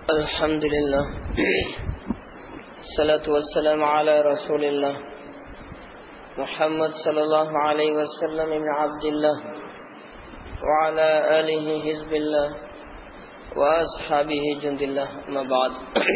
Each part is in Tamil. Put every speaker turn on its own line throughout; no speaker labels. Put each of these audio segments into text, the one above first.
الحمد لله الصلاة والسلام على رسول الله محمد صلى الله عليه وسلم من عبد الله وعلى آله حزب الله وأصحابه جند الله أما بعد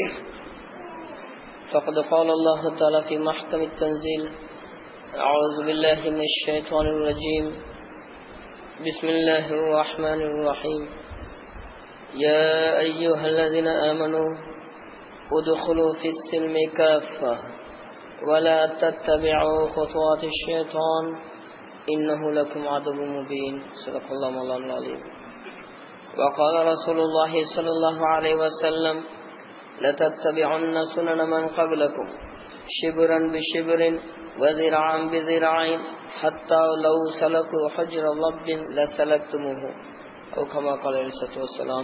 فقد قال الله تعالى في محكم التنزيل أعوذ بالله من الشيطان الرجيم بسم الله الرحمن الرحيم يا أيها الذين آمنوا ادخلوا في السلم كافة ولا تتبعوا خطوات الشيطان إنه لكم عدو مبين صدق الله مولانا العظيم وقال رسول الله صلى الله عليه وسلم لتتبعن سنن من قبلكم شبرا بشبر وذراعا بذراع حتى لو سلكوا حجر رب لسلكتموه أو كما قال عليه الصلاة والسلام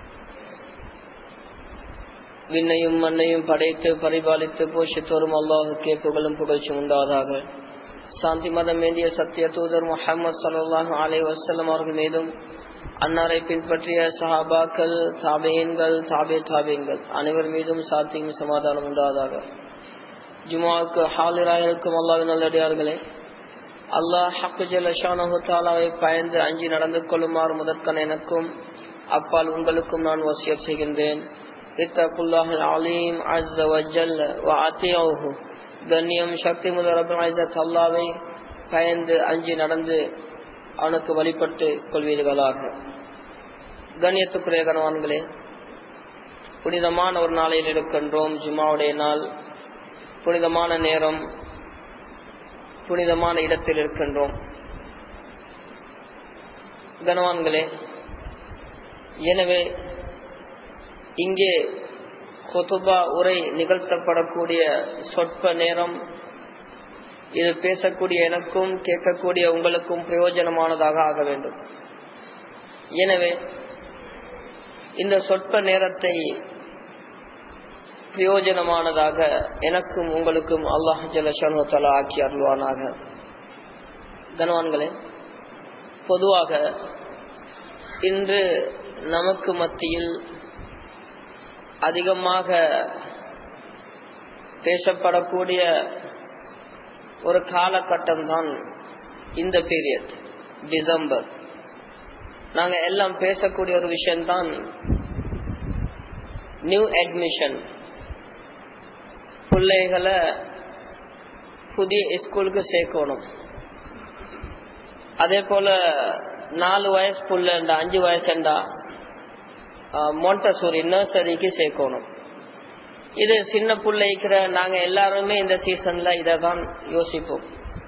விண்ணையும் மண்ணையும் படைத்து பரிபாலித்து போஷித்து வரும் அல்லாஹுக்கே புகழும் புகழ்ச்சி உண்டாவதாக சாந்தி மதம் வேண்டிய சத்திய தூதர் முகமது சல்லாஹ் அலை வசல்லம் அவர்கள் மீதும் அன்னாரை பின்பற்றிய சஹாபாக்கள் தாபேன்கள் தாபே தாபேன்கள் அனைவர் மீதும் சாத்தியும் சமாதானம் உண்டாவதாக ஜுமாவுக்கு ஹாலிராயிருக்கும் அல்லாவின் நல்லடியார்களே அல்லாஹ் ஹக்கு ஜல்லாவை பயந்து அஞ்சி நடந்து கொள்ளுமாறு முதற்கன் எனக்கும் அப்பால் உங்களுக்கும் நான் வசியம் செய்கின்றேன் கண்ணியம் சக்தி முதல் அல்லாவை பயந்து அஞ்சி நடந்து அவனுக்கு வழிபட்டு கொள்வீர்களாக கண்ணியத்துக்குரிய கணவான்களே புனிதமான ஒரு நாளையில் இருக்கின்றோம் ஜுமாவுடைய நாள் புனிதமான நேரம் புனிதமான இடத்தில் இருக்கின்றோம் கனவான்களே எனவே இங்கே கொத்துபா உரை நிகழ்த்தப்படக்கூடிய சொற்ப நேரம் இது பேசக்கூடிய எனக்கும் கேட்கக்கூடிய உங்களுக்கும் பிரயோஜனமானதாக ஆக வேண்டும் எனவே இந்த சொற்ப நேரத்தை பிரயோஜனமானதாக எனக்கும் உங்களுக்கும் அல்லாஹ் ஜலஷானு ஆக்கி அருள்வானாக கனவான்களே பொதுவாக இன்று நமக்கு மத்தியில் அதிகமாக பேசப்படக்கூடிய ஒரு காலகட்டம் தான் இந்த பீரியட் டிசம்பர் நாங்க எல்லாம் பேசக்கூடிய ஒரு விஷயம்தான் நியூ அட்மிஷன் பிள்ளைகளை புதிய ஸ்கூலுக்கு சேர்க்கணும் அதே போல நாலு வயசு புள்ளண்டா அஞ்சு வயசுண்டா மொண்டசூரி நர்சரிக்கு சேர்க்கணும் இது சின்ன பிள்ளைக்கிற நாங்க எல்லாருமே இந்த சீசன்ல இதை தான் யோசிப்போம்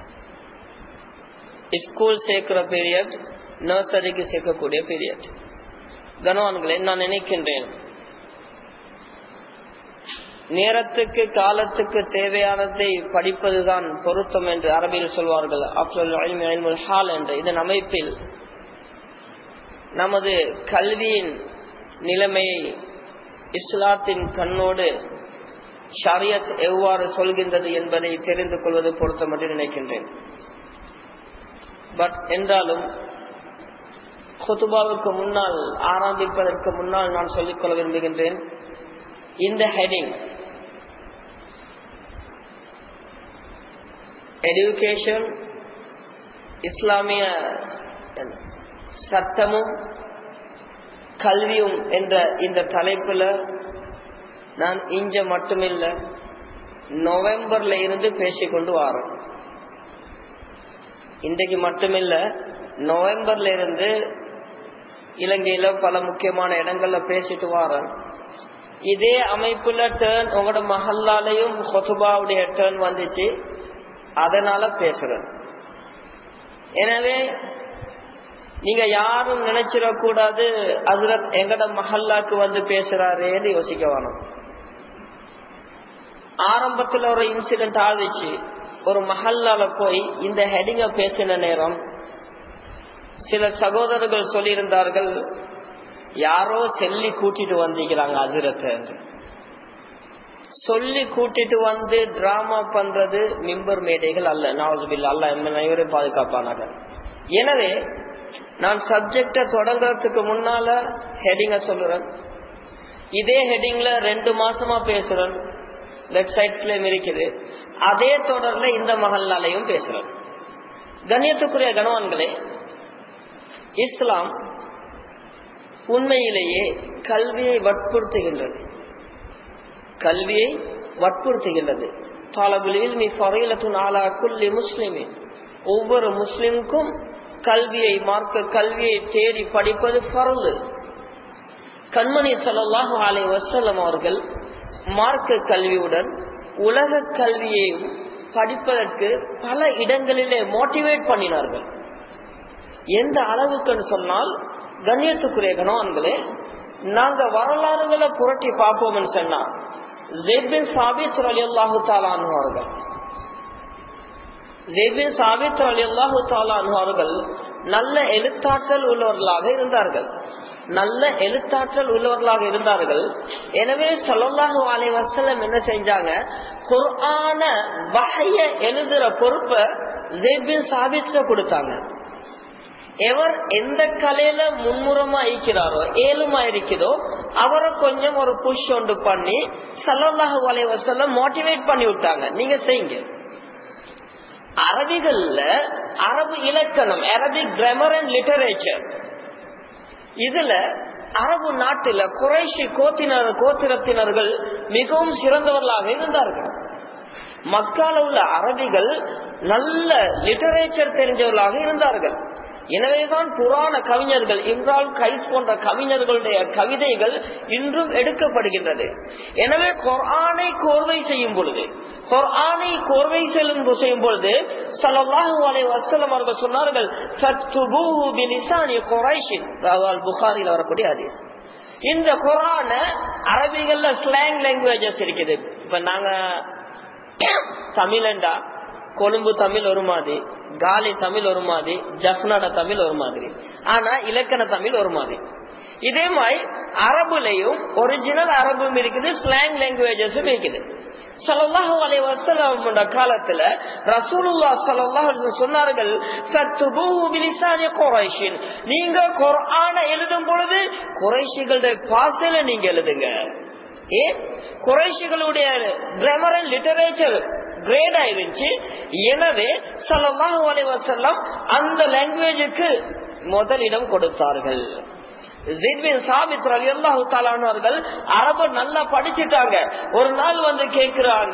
ஸ்கூல் சேர்க்கிற பீரியட் நர்சரிக்கு சேர்க்கக்கூடிய பீரியட் கனவான்களை நான் நினைக்கின்றேன் நேரத்துக்கு காலத்துக்கு தேவையானதை படிப்பதுதான் பொருத்தம் என்று அரபியில் சொல்வார்கள் ஹால் என்ற இதன் அமைப்பில் நமது கல்வியின் நிலைமையை இஸ்லாத்தின் கண்ணோடு ஷரியத் எவ்வாறு சொல்கின்றது என்பதை தெரிந்து கொள்வது பொருத்தம் என்று நினைக்கின்றேன் பட் என்றாலும் குத்துபாவுக்கு முன்னால் ஆரம்பிப்பதற்கு முன்னால் நான் சொல்லிக்கொள்ள விரும்புகின்றேன் இந்த ஹெடிங் எஜுகேஷன் இஸ்லாமிய சட்டமும் கல்வியும் என்ற இந்த தலைப்புல நான் இஞ்ச மட்டுமில்ல நவம்பர்ல இருந்து பேசிக்கொண்டு வாரோம் இன்றைக்கு மட்டுமில்ல நவம்பர்ல இருந்து இலங்கையில பல முக்கியமான இடங்கள்ல பேசிட்டு வாரேன் இதே அமைப்புல டேர்ன் உங்களோட மஹல்லாலையும் ஹொசுபாவுடைய டேர்ன் வந்துச்சு அதனால பேசுறேன் எனவே நீங்க யாரும் நினைச்சிடக்கூடாது அதுல எங்கட மஹல்லாக்கு வந்து பேசுறாரேன்னு யோசிக்க வேணும் ஆரம்பத்துல ஒரு இன்சிடென்ட் ஆகிச்சு ஒரு மஹல்லால போய் இந்த ஹெடிங்க பேசின நேரம் சில சகோதரர்கள் சொல்லியிருந்தார்கள் யாரோ செல்லி கூட்டிட்டு வந்திருக்கிறாங்க அதிரத்தை சொல்லி கூட்டிட்டு வந்து டிராமா பண்றது மிம்பர் மேடைகள் அல்ல நாவல்பில் அல்ல அனைவரை பாதுகாப்பானாங்க எனவே நான் சப்ஜெக்ட தொடங்குறதுக்கு முன்னால ஹெடிங்க சொல்லுறேன் இதே ஹெட்டிங்ல ரெண்டு மாசமா பேசுறோம் வெப்சைட்ஸ்லயும் இருக்குது அதே தொடர்ல இந்த மகல்லாலையும் பேசுறோம் கண்ணியத்துக்குரிய கணவான்களே இஸ்லாம் உண்மையிலேயே கல்வியை வற்புறுத்துகின்றது கல்வியை வற்புறுத்துகின்றது முஸ்லிமின் ஒவ்வொரு முஸ்லிமுக்கும் கல்வியை மார்க்க கல்வியை தேடி படிப்பது பரவு கண்மணி சல்லாஹு அலை வசல்லம் அவர்கள் மார்க்க கல்வியுடன் உலக கல்வியையும் படிப்பதற்கு பல இடங்களிலே மோட்டிவேட் பண்ணினார்கள் எந்த அளவுக்குன்னு சொன்னால் கண்ணியத்துக்குரிய கணவான்களே நாங்க வரலாறுகளை புரட்டி பார்ப்போம்னு சொன்னா ஜெபின் சாபித் அலி அல்லாஹு தாலானு அவர்கள் ஜெபின் சாபித் அலி அல்லாஹு தாலானு அவர்கள் நல்ல எழுத்தாற்றல் உள்ளவர்களாக இருந்தார்கள் நல்ல எழுத்தாற்றல் உள்ளவர்களாக இருந்தார்கள் எனவே சொல்லல்லாஹு அலை வசலம் என்ன செஞ்சாங்க குர்ஆன வகைய எழுதுற பொறுப்பை ஜெபின் சாபித்த கொடுத்தாங்க எவர் எந்த கலையில முன்முறமா இருக்கிறாரோ ஏழுமா இருக்குதோ அவரை கொஞ்சம் ஒரு புஷ் ஒன்று பண்ணி சல்லாஹு அலைவசல்ல மோட்டிவேட் பண்ணி விட்டாங்க நீங்க செய்யுங்க அரபிகள்ல அரபு இலக்கணம் அரபிக் கிராமர் அண்ட் லிட்டரேச்சர் இதுல அரபு நாட்டில குறைஷி கோத்தினர் கோத்திரத்தினர்கள் மிகவும் சிறந்தவர்களாக இருந்தார்கள் மக்கால உள்ள அரபிகள் நல்ல லிட்டரேச்சர் தெரிஞ்சவர்களாக இருந்தார்கள் எனவேதான் புராண கவிஞர்கள் இம்ரால் கைஸ் போன்ற கவிஞர்களுடைய கவிதைகள் இன்றும் எடுக்கப்படுகின்றது எனவே குரானை கோர்வை செய்யும் பொழுது குரானை கோர்வை செல்லும் செய்யும் பொழுது சல்லாஹூ அலை வசலம் அவர்கள் சொன்னார்கள் புகாரில் வரக்கூடிய அது இந்த குரான அரபிகள்ல ஸ்லாங் லாங்குவேஜஸ் இருக்குது இப்ப நாங்க தமிழண்டா கொழும்பு தமிழ் ஒரு மாதிரி காலி தமிழ் ஒரு மாதிரி ஜஃப்னாட தமிழ் ஒரு மாதிரி ஆனா இலக்கண தமிழ் ஒரு மாதிரி இதே மாதிரி அரபுலையும் ஒரிஜினல் அரபும் இருக்குது ஸ்லாங் லாங்குவேஜஸும் இருக்குது சல்லாஹு அலை வசலம் காலத்துல ரசூலுல்லா சல்லாஹ் சொன்னார்கள் நீங்க குரான எழுதும் பொழுது குறைஷிகளுடைய பாசையில நீங்க எழுதுங்க ஏன் குறைஷிகளுடைய கிராமர் அண்ட் லிட்டரேச்சர் கிரேட் ஆயிருந்துச்சு எனவே சல்லாஹூ அலைவசல்லாம் அந்த லாங்குவேஜுக்கு முதலிடம் கொடுத்தார்கள் அவர்கள் அரபு நல்லா படிச்சுட்டாங்க ஒரு நாள் வந்து கேக்குறாங்க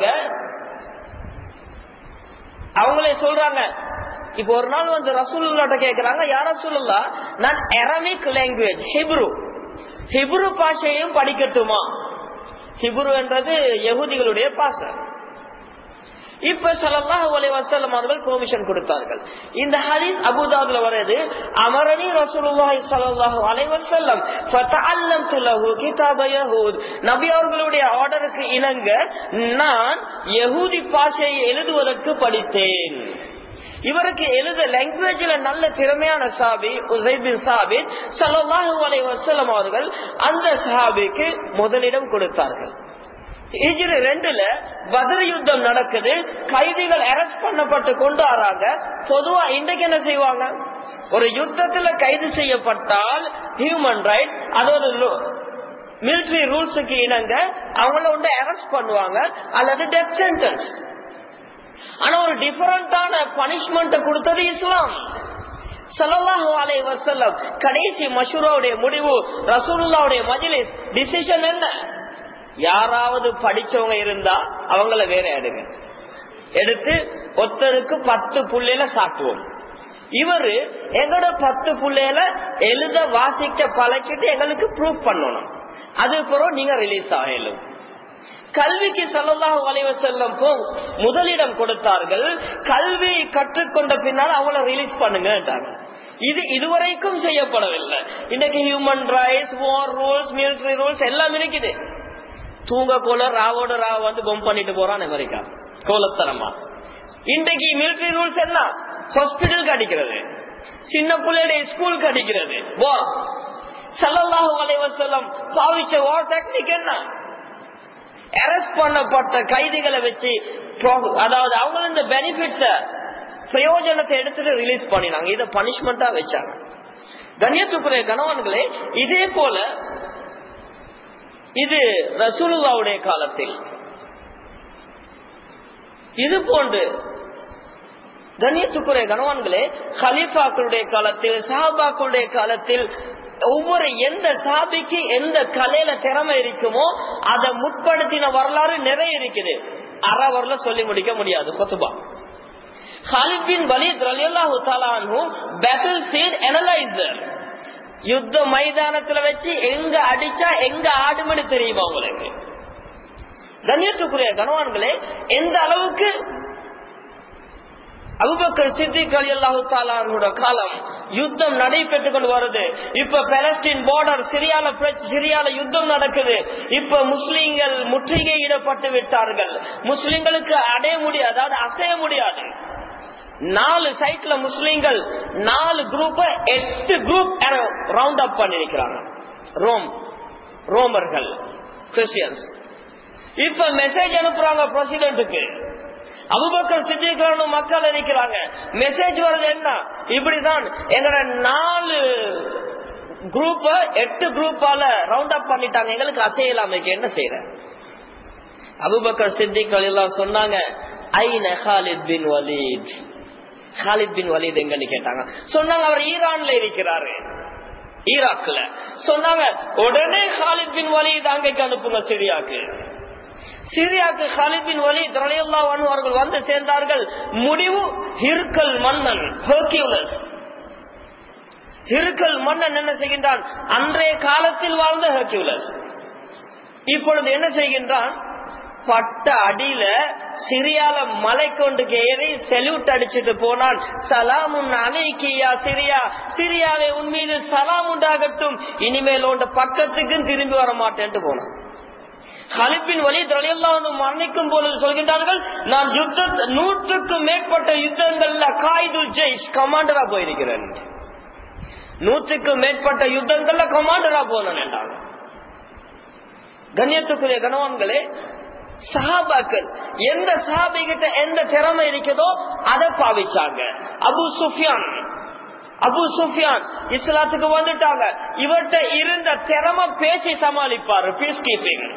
அவங்களே சொல்றாங்க இப்ப ஒரு நாள் வந்து ரசூல்லாட்ட கேக்குறாங்க யார சொல்லலா நான் அரபிக் லாங்குவேஜ் ஹிப்ரு ஹிப்ரு பாஷையும் படிக்கட்டுமா ஹிப்ரு என்றது யகுதிகளுடைய பாசை இப்ப சல்லாஹு அலை வசல்லம் அவர்கள் பெர்மிஷன் கொடுத்தார்கள் இந்த ஹதீஸ் அபுதாபுல வருது அமரணி ரசூலுல்லாஹி ஸல்லல்லாஹு அலைஹி வஸல்லம் ஃபதஅல்லம்து லஹு கிதாப யஹூத் நபி அவர்களுடைய ஆர்டருக்கு இணங்க நான் யஹூதி பாஷையை எழுதுவதற்கு படித்தேன் இவருக்கு எழுத லாங்குவேஜ்ல நல்ல திறமையான சாபி உசைபின் சாபித் சல்லாஹூ அலை வசல்லம் அவர்கள் அந்த சாபிக்கு முதலிடம் கொடுத்தார்கள் ஹிஜ்ரி ரெண்டுல பதில் யுத்தம் நடக்குது கைதிகள் அரெஸ்ட் பண்ணப்பட்டு கொண்டு வராங்க பொதுவா இன்றைக்கு என்ன செய்வாங்க ஒரு யுத்தத்துல கைது செய்யப்பட்டால் ஹியூமன் ரைட் அது ஒரு மிலிட்டரி ரூல்ஸுக்கு இணங்க அவங்கள வந்து அரெஸ்ட் பண்ணுவாங்க அல்லது டெத் சென்டென்ஸ் ஆனா ஒரு டிஃபரண்டான பனிஷ்மெண்ட் கொடுத்தது இஸ்லாம் சல்லாஹூ அலை வசல்லம் கடைசி மஷூராவுடைய முடிவு ரசூலுல்லாவுடைய மஜிலிஸ் டிசிஷன் என்ன யாராவது படிச்சவங்க இருந்தா அவங்கள வேற எடுங்க எடுத்து ஒருத்தருக்கு பத்து புள்ளையில சாட்டுவோம் இவரு எங்களோட பத்து புள்ளையில எழுத வாசிக்க பழக்கிட்டு எங்களுக்கு ப்ரூவ் பண்ணணும் அது பிறகு நீங்க ரிலீஸ் ஆகலும் கல்விக்கு சல்லாஹு வளைவ செல்லும் போ முதலிடம் கொடுத்தார்கள் கல்வி கற்றுக்கொண்ட பின்னால் அவங்கள ரிலீஸ் பண்ணுங்க இது இதுவரைக்கும் செய்யப்படவில்லை இன்னைக்கு human rights war rules military rules எல்லாம் இருக்குது தூங்க கோல ராவோட ராவ வந்து பொம் பண்ணிட்டு போறான் அமெரிக்கா கோலத்தனமா இன்றைக்கு மிலிட்டரி ரூல்ஸ் என்ன ஹாஸ்பிட்டலுக்கு அடிக்கிறது சின்ன பிள்ளைடைய ஸ்கூலுக்கு அடிக்கிறது வார் சல்லல்லாஹு அலைவசல்லம் பாவிச்ச வார் டெக்னிக் என்ன அரெஸ்ட் பண்ணப்பட்ட கைதிகளை வச்சு அதாவது அவங்க இந்த பெனிஃபிட்ஸ பிரயோஜனத்தை எடுத்துட்டு ரிலீஸ் பண்ணினாங்க இதை பனிஷ்மெண்டா வச்சாங்க கண்ணியத்துக்குரிய கணவன்களே இதே போல இது ரசூலுல்லாவுடைய காலத்தில் இது போன்று கண்ணியத்துக்குரிய கணவான்களே ஹலீஃபாக்களுடைய காலத்தில் சஹாபாக்களுடைய காலத்தில் ஒவ்வொரு எந்த சாபிக்கு எந்த கலையில திறமை இருக்குமோ அதை முற்படுத்தின வரலாறு நிறைய இருக்குது அறவரில் சொல்லி முடிக்க முடியாது கொத்துபா ஹாலித் பின் வலித் ரலியல்லாஹு தஆலாஹு பேட்டில் ஃபீல்ட் அனலைசர் யுத்த மைதானத்துல வச்சு எங்க அடிச்சா எங்க ஆடுமனு தெரியுமா உங்களுக்கு கண்ணியத்துக்குரிய கணவான்களே எந்த அளவுக்கு அபுபக்கர் சித்திக் அலி அல்லாஹு தாலானோட காலம் யுத்தம் நடைபெற்றுக் கொண்டு வருது இப்ப பாலஸ்தீன் பார்டர் சிரியால சிரியால யுத்தம் நடக்குது இப்ப முஸ்லீம்கள் முற்றுகையிடப்பட்டு விட்டார்கள் முஸ்லிம்களுக்கு அடைய முடியாது அதாவது அசைய முடியாது நாலு சைட்ல முஸ்லீம்கள் நாலு குரூப் எட்டு குரூப் ரவுண்ட் அப் பண்ணிருக்கிறாங்க ரோம் ரோமர்கள் கிறிஸ்டியன்ஸ் இப்ப மெசேஜ் அனுப்புறாங்க பிரசிடென்ட்டுக்கு அபுபக்கர் சித்திக்கான மக்கள் இருக்கிறாங்க மெசேஜ் வருது என்ன இப்படிதான் எங்களோட நாலு குரூப் எட்டு குரூப்பால ரவுண்ட் அப் பண்ணிட்டாங்க எங்களுக்கு அசையலாமைக்கு என்ன செய்யற அபுபக்கர் சித்திகள் எல்லாம் சொன்னாங்க ஐன Khalid bin Walid Khalid bin Walid எங்கன்னு கேட்டாங்க சொன்னாங்க அவர் ஈரான்ல இருக்கிறாரு ஈராக்ல சொன்னாங்க உடனே ஹாலித் பின் வலீத் அங்கைக்கு அனுப்புங்க சிரியாக்கு சிரியாக்கு ஹாலிபின் வலி திரளையல்லா அவர்கள் வந்து சேர்ந்தார்கள் முடிவு ஹிர்கல் மன்னன் ஹெர்கியூலஸ் ஹிர்கல் மன்னன் என்ன செய்கின்றான் அன்றைய காலத்தில் வாழ்ந்த ஹெர்கியூலஸ் இப்பொழுது என்ன செய்கின்றான் பட்ட அடியில சிரியால மலை கொண்டு ஏறி செல்யூட் அடிச்சுட்டு போனான் சலாம் அலைக்கியா சிரியா சிரியாவே உன் மீது சலாம் உண்டாகட்டும் இனிமேல் உண்ட பக்கத்துக்கும் திரும்பி வர மாட்டேன்ட்டு போனான் ஹலிப்பின் வழி தொழிலாளர் மரணிக்கும் போது சொல்கின்றார்கள் நான் யுத்த நூற்றுக்கும் மேற்பட்ட யுத்தங்கள்ல காய்துல் ஜெய்ஷ் கமாண்டரா போயிருக்கிறேன் நூற்றுக்கும் மேற்பட்ட யுத்தங்கள்ல கமாண்டரா போனேன் என்றாங்க கண்ணியத்துக்குரிய கணவான்களே சஹாபாக்கள் எந்த சஹாபி கிட்ட எந்த திறமை இருக்குதோ அதை பாவிச்சாங்க அபு சுஃபியான் அபு சுஃபியான் இஸ்லாத்துக்கு வந்துட்டாங்க இவர்கிட்ட இருந்த திறமை பேசி சமாளிப்பாரு பீஸ் கீப்பிங்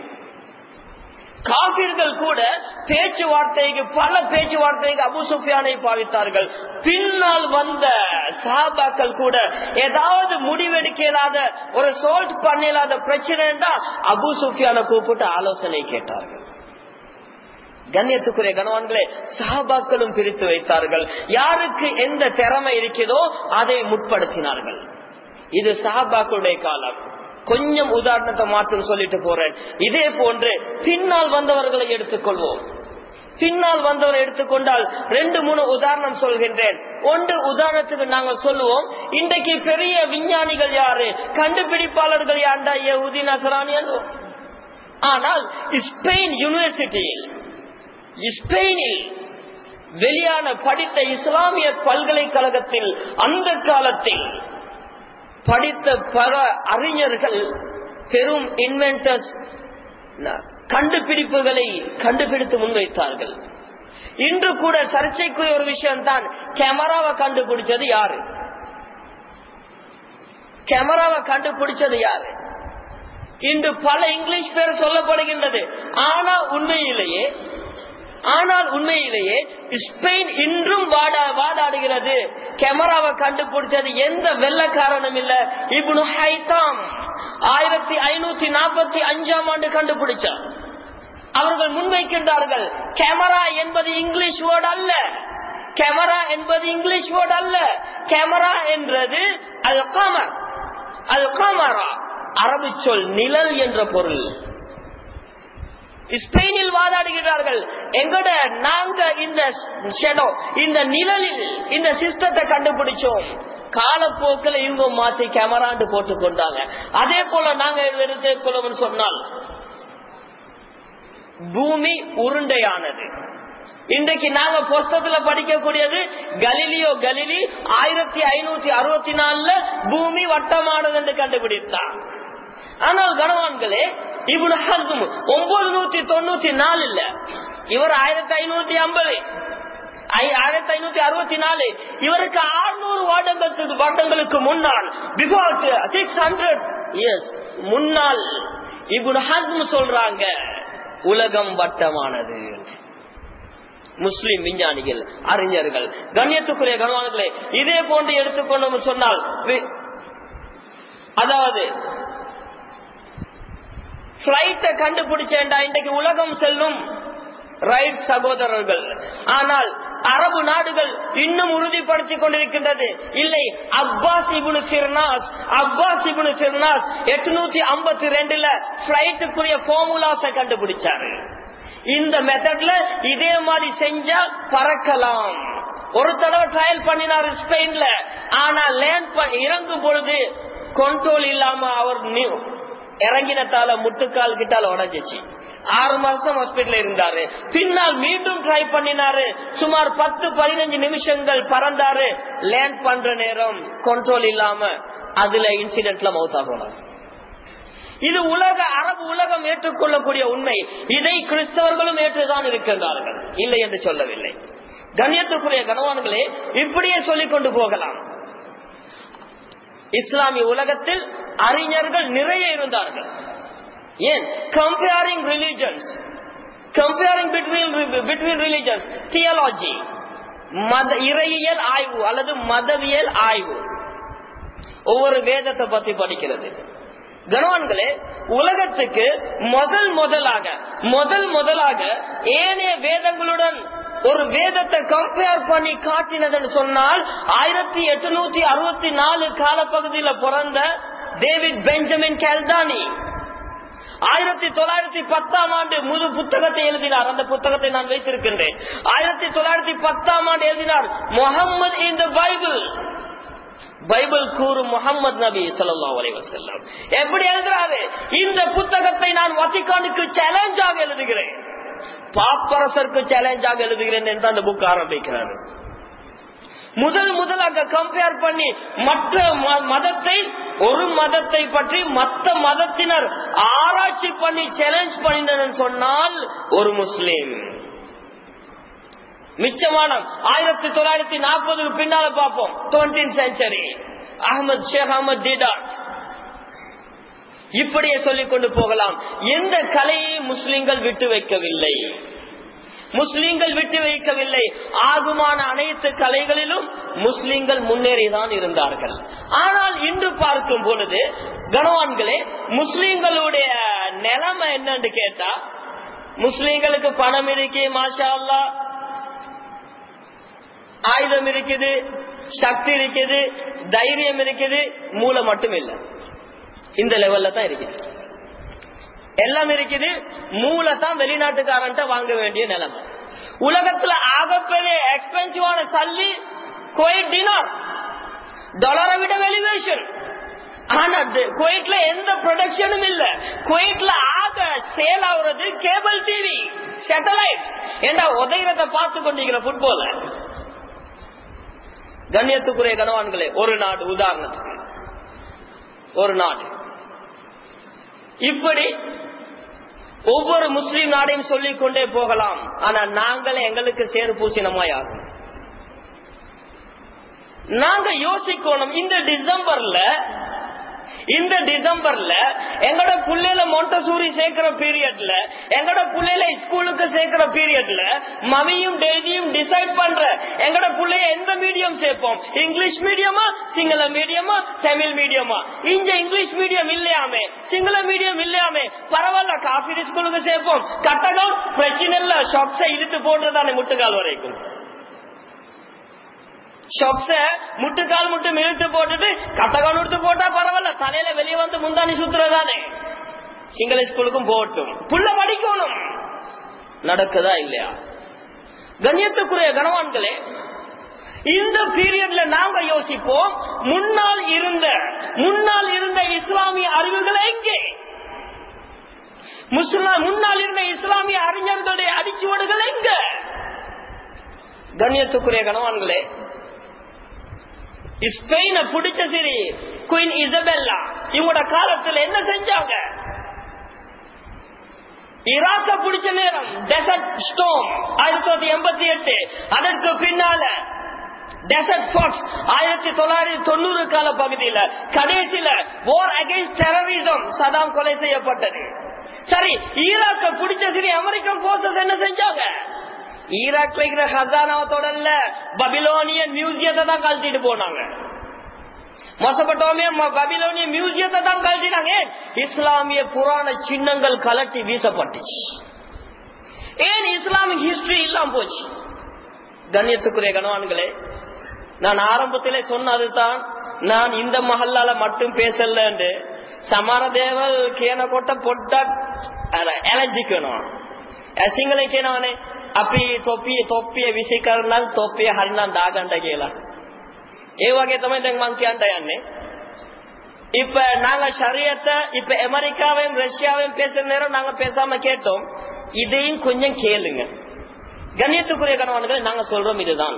காபிர்கள் கூட பேச்சுவார்த்தைக்கு பல பேச்சுவார்த்தைக்கு அபு சுஃபியானை பாவித்தார்கள் பின்னால் வந்த சாபாக்கள் கூட ஏதாவது முடிவெடுக்க இயலாத ஒரு சோல்ட் பண்ண இல்லாத பிரச்சனைன்னா அபு சுஃபியான கூப்பிட்டு ஆலோசனை கேட்டார்கள் கண்ணியத்துக்குரிய கணவான்களே சஹாபாக்களும் பிரித்து வைத்தார்கள் யாருக்கு எந்த திறமை இருக்கிறதோ அதை முற்படுத்தினார்கள் இது சஹாபாக்களுடைய காலம் கொஞ்சம் உதாரணத்தை மாற்றம் சொல்லிட்டு போறேன் இதே போன்று பின்னால் வந்தவர்களை எடுத்துக்கொள்வோம் பின்னால் வந்தவரை எடுத்துக்கொண்டால் ரெண்டு மூணு உதாரணம் சொல்கின்றேன் ஒன்று உதாரணத்துக்கு நாங்கள் சொல்லுவோம் இன்றைக்கு பெரிய விஞ்ஞானிகள் யாரு கண்டுபிடிப்பாளர்கள் யாண்டா யகுதி நசரானி ஆனால் ஸ்பெயின் யூனிவர்சிட்டியில் ஸ்பெயினில் வெளியான படித்த இஸ்லாமிய பல்கலைக்கழகத்தில் அந்த காலத்தில் படித்த பல அறிஞர்கள் பெரும் இன்வென்டர்ஸ் கண்டுபிடிப்புகளை கண்டுபிடித்து முன்வைத்தார்கள் இன்று கூட சர்ச்சைக்குரிய ஒரு விஷயம் தான் கேமராவை கண்டுபிடிச்சது யாரு கேமராவை கண்டுபிடிச்சது யாரு இன்று பல இங்கிலீஷ் பேர் சொல்லப்படுகின்றது ஆனா உண்மையிலேயே ஆனால் உண்மையிலேயே ஸ்பெயின் இன்றும் வாதாடுகிறது கேமராவை கண்டுபிடிச்சது எந்த வெள்ள காரணம் இல்ல இப்னு ஹைதாம் ஆயிரத்தி ஐநூத்தி நாற்பத்தி அஞ்சாம் ஆண்டு கண்டுபிடிச்சார் அவர்கள் முன்வைக்கின்றார்கள் கேமரா என்பது இங்கிலீஷ் வேர்டு அல்ல கேமரா என்பது இங்கிலீஷ் வேர்டு அல்ல கேமரா என்றது அது காமர் அது காமரா அரபு சொல் நிழல் என்ற பொருள் ஸ்பெயினில் வாதாடுகிறார்கள் எங்கட நாங்க இந்த ஷெடோ இந்த நிழலில் இந்த சிஸ்டத்தை கண்டுபிடிச்சோம் காலப்போக்கில் இவங்க மாத்தி கேமராண்டு போட்டு கொண்டாங்க அதே போல நாங்க எடுத்துக்கொள்ளும் சொன்னால் பூமி உருண்டையானது இன்றைக்கு நாங்க புஸ்தகத்துல படிக்கக்கூடியது கலிலியோ கலிலி ஆயிரத்தி ஐநூத்தி அறுபத்தி நாலுல பூமி வட்டமானது என்று கண்டுபிடித்தான் ஆனால் கனவான்களே இவனு ஹஸ்ம் ஒன்பது நூத்தி தொண்ணூத்தி நாலு இல்ல இவர் ஆயிரத்தி ஐநூத்தி ஐம்பது ஆயிரத்தி ஐநூத்தி அறுபத்தி நாலு இவருக்கு ஆறுநூறு வருடங்களுக்கு வருடங்களுக்கு முன்னால் பிஃபோர் சிக்ஸ் ஹண்ட்ரட் இயர்ஸ் முன்னால் இப்னு ஹஸ்ம் சொல்றாங்க உலகம் வட்டமானது முஸ்லிம் விஞ்ஞானிகள் அறிஞர்கள் கண்ணியத்துக்குரிய கனவான்களே இதே போன்று எடுத்துக்கொண்டோம் சொன்னால் வி- அதாவது பிளைட்டை கண்டுபிடிச்சேன்டா இன்றைக்கு உலகம் செல்லும் ரைட் சகோதரர்கள் ஆனால் அரபு நாடுகள் இன்னும் உறுதிப்படுத்திக் கொண்டிருக்கின்றது இல்லை அப்பாஸ் இபுனு சிர்னாஸ் அப்பாஸ் இபுனு சிர்னாஸ் எட்நூத்தி ஐம்பத்தி ரெண்டுல பிளைட்டுக்குரிய பார்முலாஸை கண்டுபிடிச்சாரு இந்த மெத்தட்ல இதே மாதிரி செஞ்சா பறக்கலாம் ஒரு தடவை ட்ரையல் பண்ணினாரு ஸ்பெயின்ல ஆனா லேண்ட் இறங்கும் பொழுது கண்ட்ரோல் இல்லாம அவர் நி- இறங்கினத்தால முட்டுக்கால் கிட்டால உடஞ்சிச்சு ஆறு மாசம் ஹாஸ்பிட்டல் இருந்தாரு பின்னால் மீண்டும் ட்ரை பண்ணினாரு சுமார் பத்து பதினஞ்சு நிமிஷங்கள் பறந்தாரு லேண்ட் பண்ற நேரம் கண்ட்ரோல் இல்லாம அதுல இன்சிடென்ட்ல மௌத்தா போனார் இது உலக அரபு உலகம் ஏற்றுக்கொள்ளக்கூடிய உண்மை இதை கிறிஸ்தவர்களும் ஏற்றுதான் இருக்கின்றார்கள் இல்லை என்று சொல்லவில்லை கண்ணியத்துக்குரிய கனவான்களே இப்படியே சொல்லிக் கொண்டு போகலாம் இஸ்லாமிய உலகத்தில் அறிஞர்கள் நிறைய இருந்தார்கள் ஏன் comparing religions comparing between between religions theology மத இறையியல் ஆய்வு அல்லது மதவியல் ஆய்வு ஒவ்வொரு வேதத்தை பத்தி படிக்கிறது கனவான்களே உலகத்துக்கு முதல் முதலாக முதல் முதலாக ஏனைய வேதங்களுடன் ஒரு வேதத்தை கம்பேர் பண்ணி காட்டினதுன்னு சொன்னால் ஆயிரத்தி எட்டுநூத்தி அறுபத்தி நாலு காலப்பகுதியில பிறந்த டேவிட் பெஞ்சமின் கேல்தானி ஆயிரத்தி தொள்ளாயிரத்தி பத்தாம் ஆண்டு முழு புத்தகத்தை எழுதினார் அந்த புத்தகத்தை நான் வைத்திருக்கின்றேன் ஆயிரத்தி தொள்ளாயிரத்தி பத்தாம் ஆண்டு எழுதினார் Muhammad in the Bible Bible கூறும் முகமது நபி ஸல்லல்லாஹு அலைஹி வஸல்லம் எப்படி எழுதுறாரு இந்த புத்தகத்தை நான் வத்திக்கானுக்கு சேலஞ்சாக எழுதுகிறேன் பாப்பரசருக்கு சேலஞ்சாக எழுதுகிறேன் என்று அந்த புக் ஆரம்பிக்கிறாரு முதல் முதலாக கம்பேர் பண்ணி மற்ற ம- மதத்தை ஒரு மதத்தை பற்றி மற்ற மதத்தினர் ஆராய்ச்சி பண்ணி சேலஞ்ச் பண்ணினதுன்னு சொன்னால் ஒரு முஸ்லீம் மிச்சமான ஆயிரத்தி தொள்ளாயிரத்தி நாற்பதுக்கு பின்னால பார்ப்போம் twenty century Ahmed Sheikh Ahmed Deedat இப்படியே சொல்லிக் கொண்டு போகலாம் எந்த கலையை முஸ்லிம்கள் விட்டு வைக்கவில்லை முஸ்லிம்கள் விட்டு வைக்கவில்லை ஆகுமான அனைத்து கலைகளிலும் முஸ்லிம்கள் முன்னேறிதான் இருந்தார்கள் ஆனால் இன்று பார்க்கும் பொழுது கனவான்களே முஸ்லிம்களுடைய நிலைமை என்னன்னு கேட்டா முஸ்லிம்களுக்கு பணம் இருக்கு மாஷா அல்லா ஆயுதம் இருக்குது சக்தி இருக்குது தைரியம் இருக்குது மூளை மட்டும் இல்லை இந்த லெவல்ல தான் இருக்குது எல்லாம் இருக்குது மூளை தான் வெளிநாட்டுக்காரன்ட்ட வாங்க வேண்டிய நிலைமை உலகத்துல ஆகப்பெரிய எக்ஸ்பென்சிவான சல்லி குவைட் டினார் டாலரை விட வெலிவேஷன் ஆனா து- குவைட்ல எந்த ப்ரொடக்ஷனும் இல்ல குவைட்ல ஆக சேல் ஆகுறது கேபிள் டிவி சேட்டலைட் ஏண்டா உதயத்தை பார்த்து கொண்டிருக்கிற புட்பால கண்ணியத்துக்குரிய கனவான்களே ஒரு நாடு உதாரணத்துக்கு ஒரு நாடு இப்படி ஒவ்வொரு முஸ்லீம் நாடையும் சொல்லிக் கொண்டே போகலாம் ஆனா நாங்களே எங்களுக்கு சேறு பூசினமாய் ஆகும் நாங்க யோசிக்கணும் இந்த டிசம்பர்ல இந்த டிசம்பர்ல எங்கட புள்ளையில மொண்டசூரி சேர்க்கிற பீரியட்ல எங்கட புள்ளையில ஸ்கூலுக்கு சேர்க்கிற பீரியட்ல மவியும் டெய்லியும் டிசைட் பண்ற எங்கட புள்ளைய எந்த மீடியம் சேர்ப்போம் இங்கிலீஷ் மீடியமா சிங்கள மீடியமா தமிழ் மீடியமா இங்க இங்கிலீஷ் மீடியம் இல்லையாமே சிங்கள மீடியம் இல்லையாமே பரவாயில்ல காஃபி ஸ்கூலுக்கு சேர்ப்போம் கட்டகம் பிரச்சனை இல்ல ஷாப்ஸை இழுத்து போடுறதானே முட்டுக்கால் வரைக்கும் ஷொப்ஸ முட்டுக்கால் முட்டு இழுத்து போட்டுட்டு கட்டகால் எடுத்து போட்டா பரவாயில்ல தலையில வெளியே வந்து முந்தானி சுத்துறதானே சிங்கள ஸ்கூலுக்கும் போட்டும் புள்ள படிக்கணும் நடக்குதா இல்லையா கண்ணியத்துக்குரிய கனவான்களே இந்த பீரியட்ல நாங்க யோசிப்போம் முன்னால் இருந்த முன்னால் இருந்த இஸ்லாமிய அறிவுகள் எங்கே முஸ்லா முன்னால் இருந்த இஸ்லாமிய அறிஞர்களுடைய அடிச்சுவடுகள் எங்க கண்ணியத்துக்குரிய கனவான்களே ஸ்பெயினை பிடிச்ச சரி குயின் இசபெல்லா இவங்களோட காலத்துல என்ன செஞ்சாங்க ஈராக்க பிடிச்ச நேரம் டெசர்ட் ஸ்டோம் ஆயிரத்தி தொள்ளாயிரத்தி எண்பத்தி எட்டு அதற்கு பின்னால டெசர்ட் ஃபோர்ஸ் ஆயிரத்தி தொள்ளாயிரத்தி தொண்ணூறு கால பகுதியில கடைசியில போர் அகைன்ஸ்ட் டெரரிசம் சதாம் கொலை செய்யப்பட்டது சரி ஈராக்க பிடிச்ச சரி அமெரிக்கன் போர்சஸ் என்ன செஞ்சாங்க ஈராக்ல இருக்கிற ஹசானாவை தொடரல பபிலோனியன் மியூசியத்தை தான் கழட்டிட்டு போனாங்க மொசப்பட்டோமே பபிலோனிய மியூசியத்தை தான் கழட்டினாங்க இஸ்லாமிய புராண சின்னங்கள் கலட்டி வீசப்பட்டுச்சு ஏன் இஸ்லாமிக் ஹிஸ்டரி இல்லாம போச்சு கண்ணியத்துக்குரிய கணவான்களே நான் ஆரம்பத்திலே சொன்னதுதான் நான் இந்த மஹல்லால மட்டும் பேசல சமாரதேவல் கேன கொட்ட பொட்டா ಎಲಜಿಕ್ಕணும் ಸಿಂಗಲ್ ಏನವನೆ ಅಪ್ಪಿ ತೊಪ್ಪಿ ತೊಪ್ಪಿಯ ವಿಷಯಕರಣ ತೊಪ್ಪಿಯ ಹಣ್ಣ ದಾಗಂಡ ಕೇಳ ඒ වගේ තමයි දැන් මං කියන්න යන්නේ இப்ப நாங்க ஷரியத்தை இப்ப அமெரிக்காவையும் ரஷ்யாவையும் பேசுற நேரம் நாங்க பேசாம கேட்டோம் இதையும் கொஞ்சம் கேளுங்க கண்ணியத்துக்குரிய கணவன்கள் நாங்க சொல்றோம் இதுதான்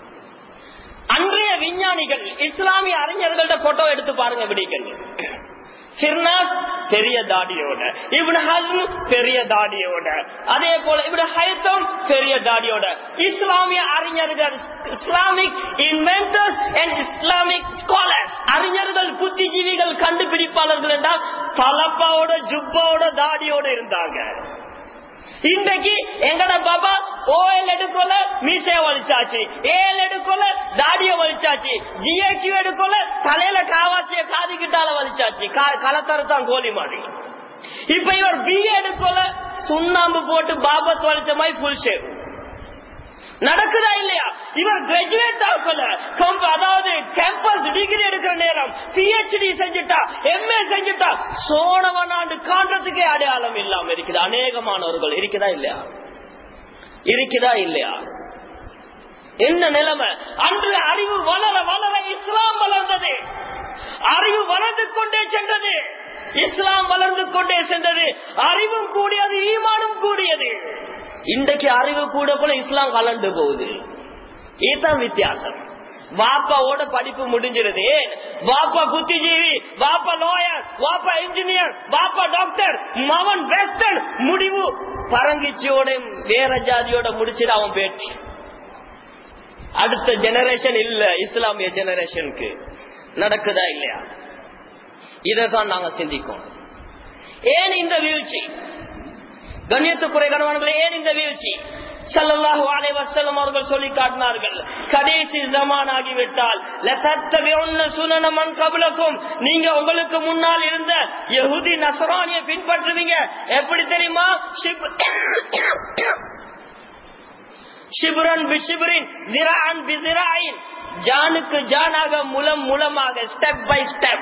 அன்றைய விஞ்ஞானிகள் இஸ்லாமிய அறிஞர்கள்ட்ட போட்டோ எடுத்து பாருங்க விடிக்கங்க சிர்னாஸ் பெரிய தாடியோட இவன் ஹஸ்ம் பெரிய தாடியோட அதே போல இவன் ஹைத்தம் பெரிய தாடியோட இஸ்லாமிய அறிஞர்கள் Islamic inventors and Islamic scholars அறிஞர்கள் புத்திஜீவிகள் கண்டுபிடிப்பாளர்கள் என்றால் தலப்பாவோட ஜுப்பாவோட தாடியோட இருந்தாங்க இன்றைக்கு எங்கட பாபா ஓஎல் எடுக்கல மீசைய வலிச்சாச்சு ஏஎல் எடுக்கல தாடிய வலிச்சாச்சு ஜிஏக்யூ எடுக்கல தலையில காவாச்சிய காது கிட்டால வலிச்சாச்சு கலத்தரத்தான் கோலி மாதிரி இப்ப இவர் பி எடுக்கல சுண்ணாம்பு போட்டு பாபத் வலிச்ச மாதிரி புல் ஷேவ் நடக்குதா இல்லையா இவர் கிராஜுவேட் ஆகல அதாவது கேம்பஸ் டிகிரி எடுக்கிற நேரம் பிஹெச்டி செஞ்சுட்டா எம்ஏ செஞ்சுட்டா சோழவனாண்டு காண்றதுக்கே அடையாளம் இல்லாம இருக்குது அநேகமானவர்கள் இருக்குதா இல்லையா இருக்குதா இல்லையா என்ன நிலைமை அன்று அறிவு வளர வளர இஸ்லாம் வளர்ந்தது அறிவு வளர்ந்து கொண்டே சென்றது இஸ்லாம் வளர்ந்து கொண்டே சென்றது அறிவும் கூடியது ஈமானும் கூடியது இன்றைக்கு அறிவு கூட போல இஸ்லாம் கலந்து போகுது இதுதான் வித்தியாசம் வாப்பாவோட படிப்பு முடிஞ்சிருது வாப்பா புத்திஜீவி வாப்பா லாயர் வாப்பா இன்ஜினியர் வாப்பா டாக்டர் மவன் வெஸ்டர்ன் முடிவு பரங்கிச்சியோட வேற ஜாதியோட முடிச்சிட்டு அவன் பேட்டி அடுத்த ஜெனரேஷன் இல்ல இஸ்லாமிய ஜெனரேஷனுக்கு நடக்குதா இல்லையா இதைதான் நாங்க சிந்திக்கோம் ஏன் இந்த வீழ்ச்சி கண்ணியத்துக்குறை கணவன்களே ஏன் இந்த வீழ்ச்சி சல்லல்லாஹு அலைஹி வஸல்லம் அவர்கள் சொல்லி காட்டினார்கள் கடைசி ஜமான் ஆகிவிட்டால் லதத்தபிஉன்ன சுனன மன் கப்லக்கும் நீங்க உங்களுக்கு முன்னால் இருந்த யஹூதி நஸ்ரானியை பின்பற்றுவீங்க எப்படி தெரியுமா ஷிப்ரன் பிஷிப்ரின் ஜிரான் பிசிராயின் ஜானுக்கு ஜானாக முலம் முலமாக ஸ்டெப் பை ஸ்டெப்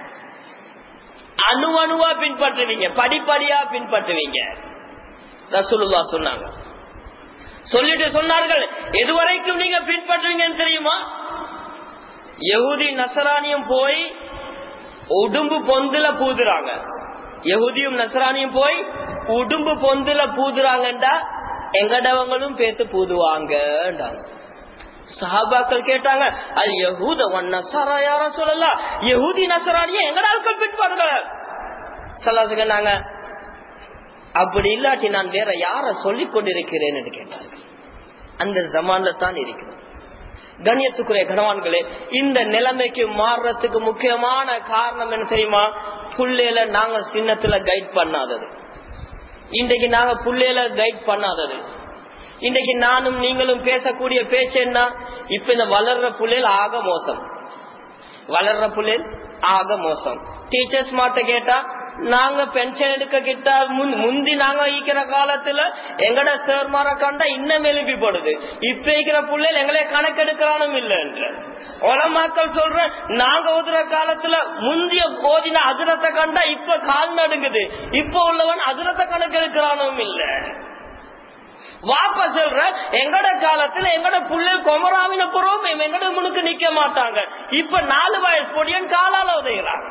அணு அணுவா பின்பற்றுவீங்க படிப்படியா பின்பற்றுவீங்க ரசூலுல்லா சொன்னாங்க சொல்லிட்டு சொன்னார்கள் எதுவரைக்கும் நீங்க பின்பற்றுவீங்கன்னு தெரியுமா யகுதி நசரானியும் போய் உடும்பு பொந்துல பூதுறாங்க யகுதியும் நசரானியும் போய் உடும்பு பொந்துல பூதுறாங்கண்டா எங்கடவங்களும் பேத்து பூதுவாங்கன்றாங்க சஹாபாக்கள் கேட்டாங்க அது யகூத நசரா யார சொல்லலாம் யகூதி நசரானிய எங்கட ஆட்கள் பின்பற்றுங்க சொல்லாங்க அப்படி இல்லாட்டி நான் வேற யார சொல்லிக் கொண்டிருக்கிறேன் என்று கேட்டார்கள் அந்த ஜமான்ல தான் இருக்கிறது கண்ணியத்துக்குரிய கணவான்களே இந்த நிலைமைக்கு மாறுறதுக்கு முக்கியமான காரணம் என்ன தெரியுமா புள்ளையில நாங்க சின்னத்துல கைட் பண்ணாதது இன்றைக்கு நாங்க புள்ளையில கைட் பண்ணாதது இன்றைக்கு நானும் நீங்களும் பேசக்கூடிய பேச்சு என்ன இப்ப இந்த வளர்ற புள்ளையில் ஆக மோசம் வளர்ற புள்ளையில் ஆக மோசம் டீச்சர்ஸ் மாட்ட கேட்டா நாங்க பென்ஷன் எடுக்க கிட்ட முந்தி நாங்க ஈக்கிற காலத்துல எங்கட சேர்மார கண்டா இன்னும் எழுப்பிப்படுது இப்ப இருக்கிற பிள்ளைகள் எங்களே கணக்கெடுக்கிறானும் இல்ல என்று உலமாக்கள் சொல்ற நாங்க ஓதுற காலத்துல முந்திய ஓதின அதிரத்தை கண்டா இப்ப கால் நடுங்குது இப்ப உள்ளவன் அதிரத்தை கணக்கெடுக்கிறானும் இல்ல வாப்ப சொல்ற எங்கட காலத்துல எங்கட புள்ள கொமராவின புறம் எங்கட முனுக்கு நிக்க மாட்டாங்க இப்ப நாலு வயசு பொடியன் காலால உதைகிறாங்க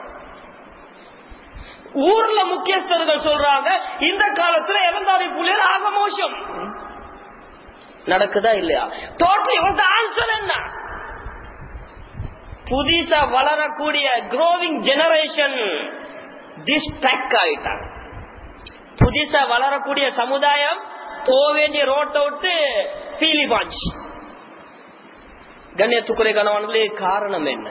ஊர்ல முக்கியஸ்தர்கள் சொல்றாங்க இந்த காலத்துல இறந்தாரி புள்ளியல் ஆக மோசம் நடக்குதா இல்லையா டோட்டலி ஆன்சர் என்ன புதுசா வளரக்கூடிய குரோவிங் ஜெனரேஷன் டிஸ்ட்ராக்ட் ஆயிட்டாங்க புதுசா வளரக்கூடிய சமுதாயம் போக வேண்டிய ரோட்டை விட்டு பீலி பாஞ்சு கண்ணியத்துக்குறை கணவான்களே காரணம் என்ன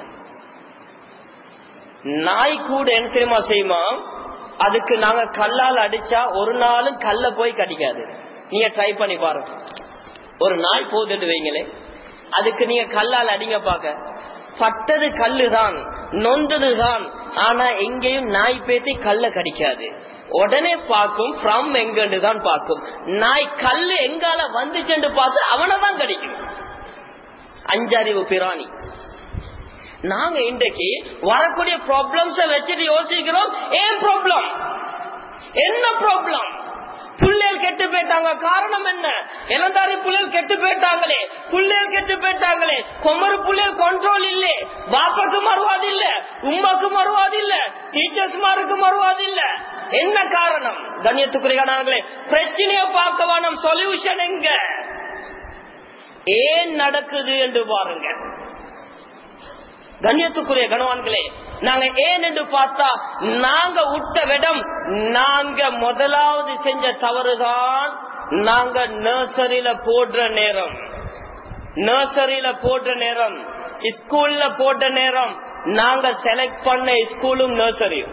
நாய் கூட என்ன தெரியுமா செய்யுமா அதுக்கு நாங்க கல்லால் அடிச்சா ஒரு நாளும் கல்ல போய் கடிக்காது நீங்க ட்ரை பண்ணி பாருங்க ஒரு நாய் போகுதுன்னு வைங்களே அதுக்கு நீங்க கல்லால் அடிங்க பாக்க பட்டது கல்லுதான் நொந்ததுதான் ஆனா எங்கேயும் நாய் பேத்தி கல்ல கடிக்காது உடனே பார்க்கும் ஃப்ரம் எங்கன்னு தான் பார்க்கும் நாய் கல்லு எங்கால வந்துச்சுன்னு பார்த்து அவனை தான் கடிக்கும் அஞ்சறிவு பிராணி நாங்க இன்றைக்கு வரக்கூடிய ப்ராப்ளம்ஸ வச்சுட்டு யோசிக்கிறோம் ஏன் ப்ராப்ளம் என்ன ப்ராப்ளம் புள்ளேல் கெட்டு போயிட்டாங்க காரணம் என்ன இளந்தாரி புள்ளேல் கெட்டு போயிட்டாங்களே புள்ளேல் கெட்டு போயிட்டாங்களே கொமரு புள்ளேல் கண்ட்ரோல் இல்லே பாப்பாக்கு மறுவாது இல்ல உமாக்கு மறுவாது இல்ல டீச்சர்ஸ் மாருக்கு மறுவாது இல்ல என்ன காரணம் கண்ணியத்துக்குரியானவர்களே பிரச்சனைய பார்க்க வேணும் சொல்யூஷன் எங்க ஏன் நடக்குது என்று பாருங்க கண்ணியத்துக்குரிய கணவான்களே நாங்க ஏன் என்று பார்த்தா நாங்க விட்ட விடம் நாங்க முதலாவது செஞ்ச தவறுதான் நாங்க நர்சரியில போடுற நேரம் நர்சரியில போடுற நேரம் ஸ்கூல்ல போட்ட நேரம் நாங்க செலக்ட் பண்ண ஸ்கூலும் நர்சரியும்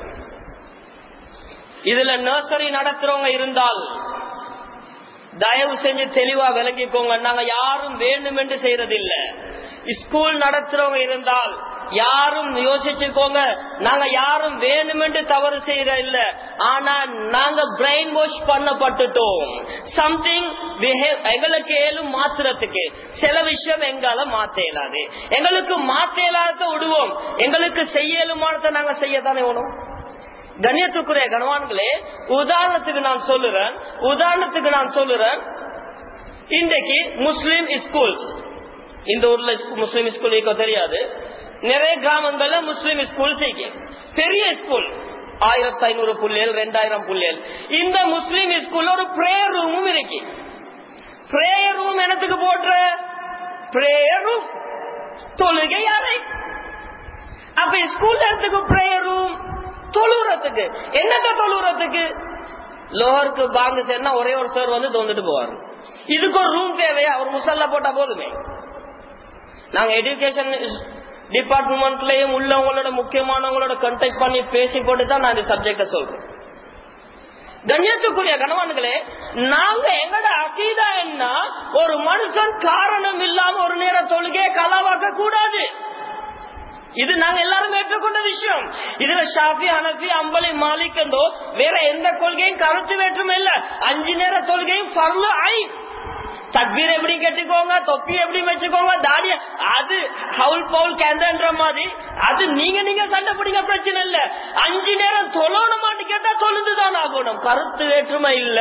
இதுல நர்சரி நடத்துறவங்க இருந்தால் தயவு செஞ்சு தெளிவா விளங்கிக்கோங்க நாங்க யாரும் வேண்டும் என்று செய்யறதில்ல ஸ்கூல் நடத்துறவங்க இருந்தால் யாரும் யோசிச்சுக்கோங்க நாங்க யாரும் வேணுமென்று தவறு செய்யற இல்ல ஆனா நாங்க பிரெயின் வாஷ் பண்ணப்பட்டுட்டோம் சம்திங் எங்களுக்கு ஏலும் மாத்துறதுக்கு சில விஷயம் எங்கால மாத்த இயலாது எங்களுக்கு மாத்த இயலாத விடுவோம் எங்களுக்கு செய்ய இயலுமானதை நாங்க செய்யத்தானே வேணும் கண்ணியத்துக்குரிய கனவான்களே உதாரணத்துக்கு நான் சொல்லுறேன் உதாரணத்துக்கு நான் சொல்லுறேன் இன்றைக்கு முஸ்லிம் ஸ்கூல் இந்த ஊர்ல முஸ்லிம் ஸ்கூல் இருக்க தெரியாது நிறைய கிராமங்கள்ல முஸ்லிம் ஸ்கூல் செய்ய பெரிய ஸ்கூல் ஆயிரத்தி ஐநூறு புள்ளியல் ரெண்டாயிரம் புள்ளியல் இந்த முஸ்லிம் ஸ்கூல்ல ஒரு பிரேயர் ரூமும் இருக்கு பிரேயர் ரூம் எனத்துக்கு போடுற பிரேயர் ரூம் தொழுகை அறை அப்ப ஸ்கூல் இடத்துக்கு பிரேயர் ரூம் தொழுறதுக்கு என்னத்த தொழுறதுக்கு லோஹருக்கு பாங்கு சேர்னா ஒரே ஒரு சார் வந்து தோந்துட்டு போவாரு இதுக்கு ஒரு ரூம் தேவையா ஒரு முசல்லா போட்டா போதுமே நாங்க எஜுகேஷன் டிபார்ட்மெண்ட்லயும் உள்ளவங்களோட முக்கியமானவங்களோட கண்டெக்ட் பண்ணி பேசி போட்டு தான் நான் இந்த சப்ஜெக்ட சொல்றேன் கண்ணியத்துக்குரிய கணவான்களே நாங்க எங்கட அகீதா என்ன ஒரு மனுஷன் காரணம் இல்லாம ஒரு நேரம் தொழுகையை கலாவாக்க கூடாது இது நாங்க எல்லாரும் ஏற்றுக்கொண்ட விஷயம் இதுல ஷாஃபி அனபி அம்பலி மாலிக் என்றோ வேற எந்த கொள்கையும் கருத்து வேற்றுமை இல்ல அஞ்சு நேர தொழுகையும் பரல ஐ தக்பீர் எப்படி கட்டிக்கோங்க தொப்பி எப்படி வச்சுக்கோங்க தாடிய அது ஹவுல் பவுல் கேந்தன்ற மாதிரி அது நீங்க நீங்க சண்டை பிடிங்க பிரச்சனை இல்ல அஞ்சு நேரம் தொழணுமான்னு கேட்டா தொழுந்துதான் ஆகணும் கருத்து வேற்றுமை இல்ல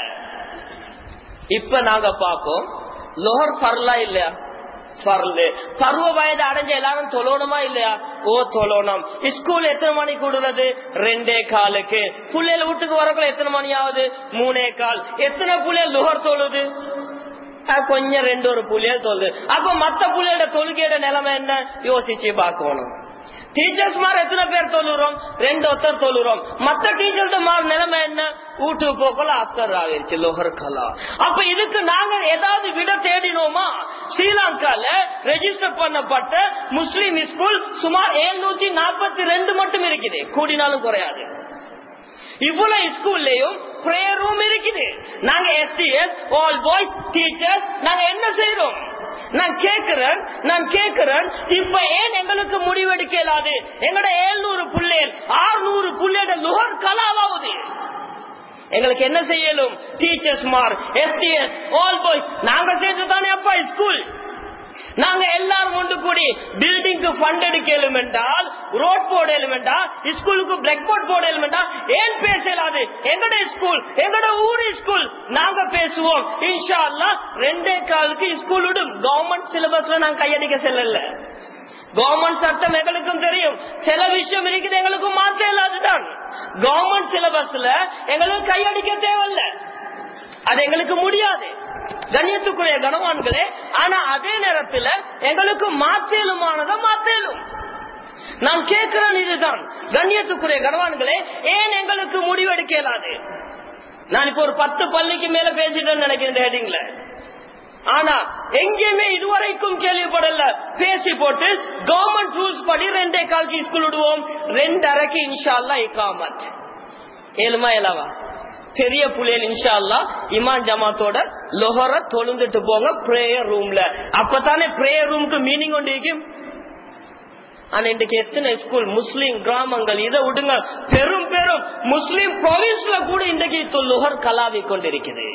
இப்ப நாங்க பார்ப்போம் லோஹர் பரலா இல்லையா பரலு பருவ வயது அடைஞ்ச எல்லாரும் தொழணுமா இல்லையா ஓ தொழணும் ஸ்கூல் எத்தனை மணி கூடுறது ரெண்டே காலுக்கு புள்ளையில வீட்டுக்கு வரக்குள்ள எத்தனை மணி ஆகுது மூணே கால் எத்தனை புள்ளையல் லுகர் தொழுது கொஞ்சம் ரெண்டு ஒரு புள்ளியல் தொழுது அப்ப மத்த புள்ளையோட தொழுகையோட நிலைமை என்ன யோசிச்சு பார்க்கணும் டீச்சர்ஸ் மாதிரி எத்தனை பேர் தொழுறோம் ரெண்டு ஒருத்தர் தொழுறோம் மத்த டீச்சர்ஸ் மாதிரி நிலைமை என்ன வீட்டு போக்கல அத்தர் ஆகிருச்சு லோகர் கலா அப்ப இதுக்கு நாங்க ஏதாவது விட தேடினோமா ஸ்ரீலங்கால ரெஜிஸ்டர் பண்ணப்பட்ட முஸ்லிம் ஸ்கூல் சுமார் எழுநூத்தி நாற்பத்தி ரெண்டு மட்டும் இருக்குது கூடினாலும் குறையாது இவ்வளவு ஸ்கூல்லயும் பிரேயர் ரூம் இருக்குது நாங்க எஸ்டிஎஸ் ஆல் பாய்ஸ் டீச்சர்ஸ் நாங்க என்ன செய்யறோம் நான் கேக்குறேன் நான் கேக்குறேன் இப்ப ஏன் எங்களுக்கு முடிவெடுக்க இயலாது எங்கட ஏழ்நூறு புள்ளேர் ஆறுநூறு புள்ளேட லுகர் கலாவாகுது எங்களுக்கு என்ன செய்யலும் டீச்சர்ஸ் மார் எஸ்டிஎஸ் ஆல் பாய்ஸ் நாங்க சேர்த்து தானே அப்பா ஸ்கூல் நாங்க எல்லாரும் ஒன்று கூடி பில்டிங்க்கு ஃபண்ட் எடுக்கலும் என்றால் ரோட் போடலும் என்றால் ஸ்கூலுக்கு பிளாக் போர்ட் போடலும் என்றால் ஏன் பேசலாது எங்கட ஸ்கூல் எங்கட ஊரு ஸ்கூல் நாங்க பேசுவோம் இன்ஷா அல்லா ரெண்டே காலுக்கு ஸ்கூல் விடும் கவர்மெண்ட் சிலபஸ்ல நாங்க கையடிக்க செல்லல கவர்மெண்ட் சட்டம் எங்களுக்கும் தெரியும் சில விஷயம் இருக்குது எங்களுக்கும் மாற்ற இல்லாதுதான் கவர்மெண்ட் சிலபஸ்ல எங்களுக்கு கையடிக்க தேவையில்ல அது எங்களுக்கு முடியாது கண்ணியத்துக்குரிய கனவான்களே ஆனா அதே நேரத்தில் எங்களுக்கு மாத்தேலுமானதை மாத்தேலும் நான் கேட்கிறேன் இதுதான் கண்ணியத்துக்குரிய கனவான்களே ஏன் எங்களுக்கு முடிவெடுக்க இயலாது நான் இப்ப ஒரு பத்து பள்ளிக்கு மேல பேசிட்டேன்னு நினைக்கிறேன் இந்த ஹெட்டிங்ல ஆனா எங்கேயுமே இதுவரைக்கும் கேள்விப்படல பேசி போட்டு கவர்மெண்ட் ரூல்ஸ் படி ரெண்டே கால்க்கு ஸ்கூல் விடுவோம் ரெண்டு அரைக்கு இன்ஷால்லா இக்காமத் ஏழுமா ஏலாவா பெரிய புள்ளையல் இன்ஷா அல்லா இமான் ஜமாத்தோட லொஹர தொழுந்துட்டு போங்க பிரேயர் ரூம்ல அப்பதானே பிரேயர் ரூமுக்கு மீனிங் ஒன்று இருக்கும் ஆனா இன்றைக்கு எத்தனை ஸ்கூல் முஸ்லீம் கிராமங்கள் இதை விடுங்க பெரும் பெரும் முஸ்லீம் ப்ரொவின்ஸ்ல கூட இன்றைக்கு லுகர் கலாவி கொண்டிருக்குது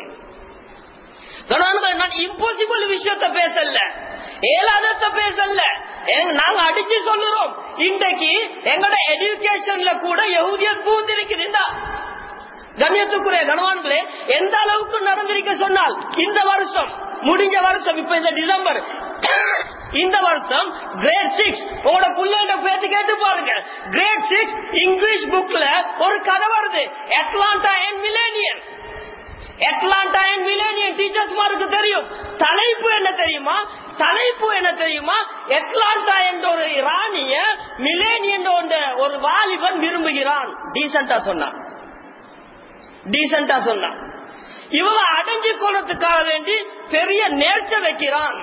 நான் இம்பாசிபிள் விஷயத்த பேசல ஏலாதத்த பேசல நாங்க அடிச்சு சொல்லுறோம் இன்றைக்கு எங்கட எஜுகேஷன்ல கூட யகுதிய பூந்திருக்குது இந்த கண்ணியத்துக்குரிய கணவான்களே எந்த அளவுக்கு நடந்திருக்க சொன்னால் இந்த வருஷம் முடிஞ்ச வருஷம் இப்ப இந்த டிசம்பர் இந்த வருஷம் கிரேட் சிக்ஸ் உங்களோட புள்ளோட பேச்சு கேட்டு பாருங்க கிரேட் சிக்ஸ் இங்கிலீஷ் புக்ல ஒரு கதை வருது Atalanta and Milanion Atalanta and Milanion teachers மாருக்கு தெரியும் தலைப்பு என்ன தெரியுமா தலைப்பு என்ன தெரியுமா அட்லாண்டா என்ற ஒரு ராணிய மிலேனியன் ஒரு வாலிபன் விரும்புகிறான் டீசென்டா சொன்னான் டீசென்டா சொன்னான் இவங்க அடைஞ்சு கொள்றதுக்காக வேண்டி பெரிய நேர்ச்ச வைக்கிறான்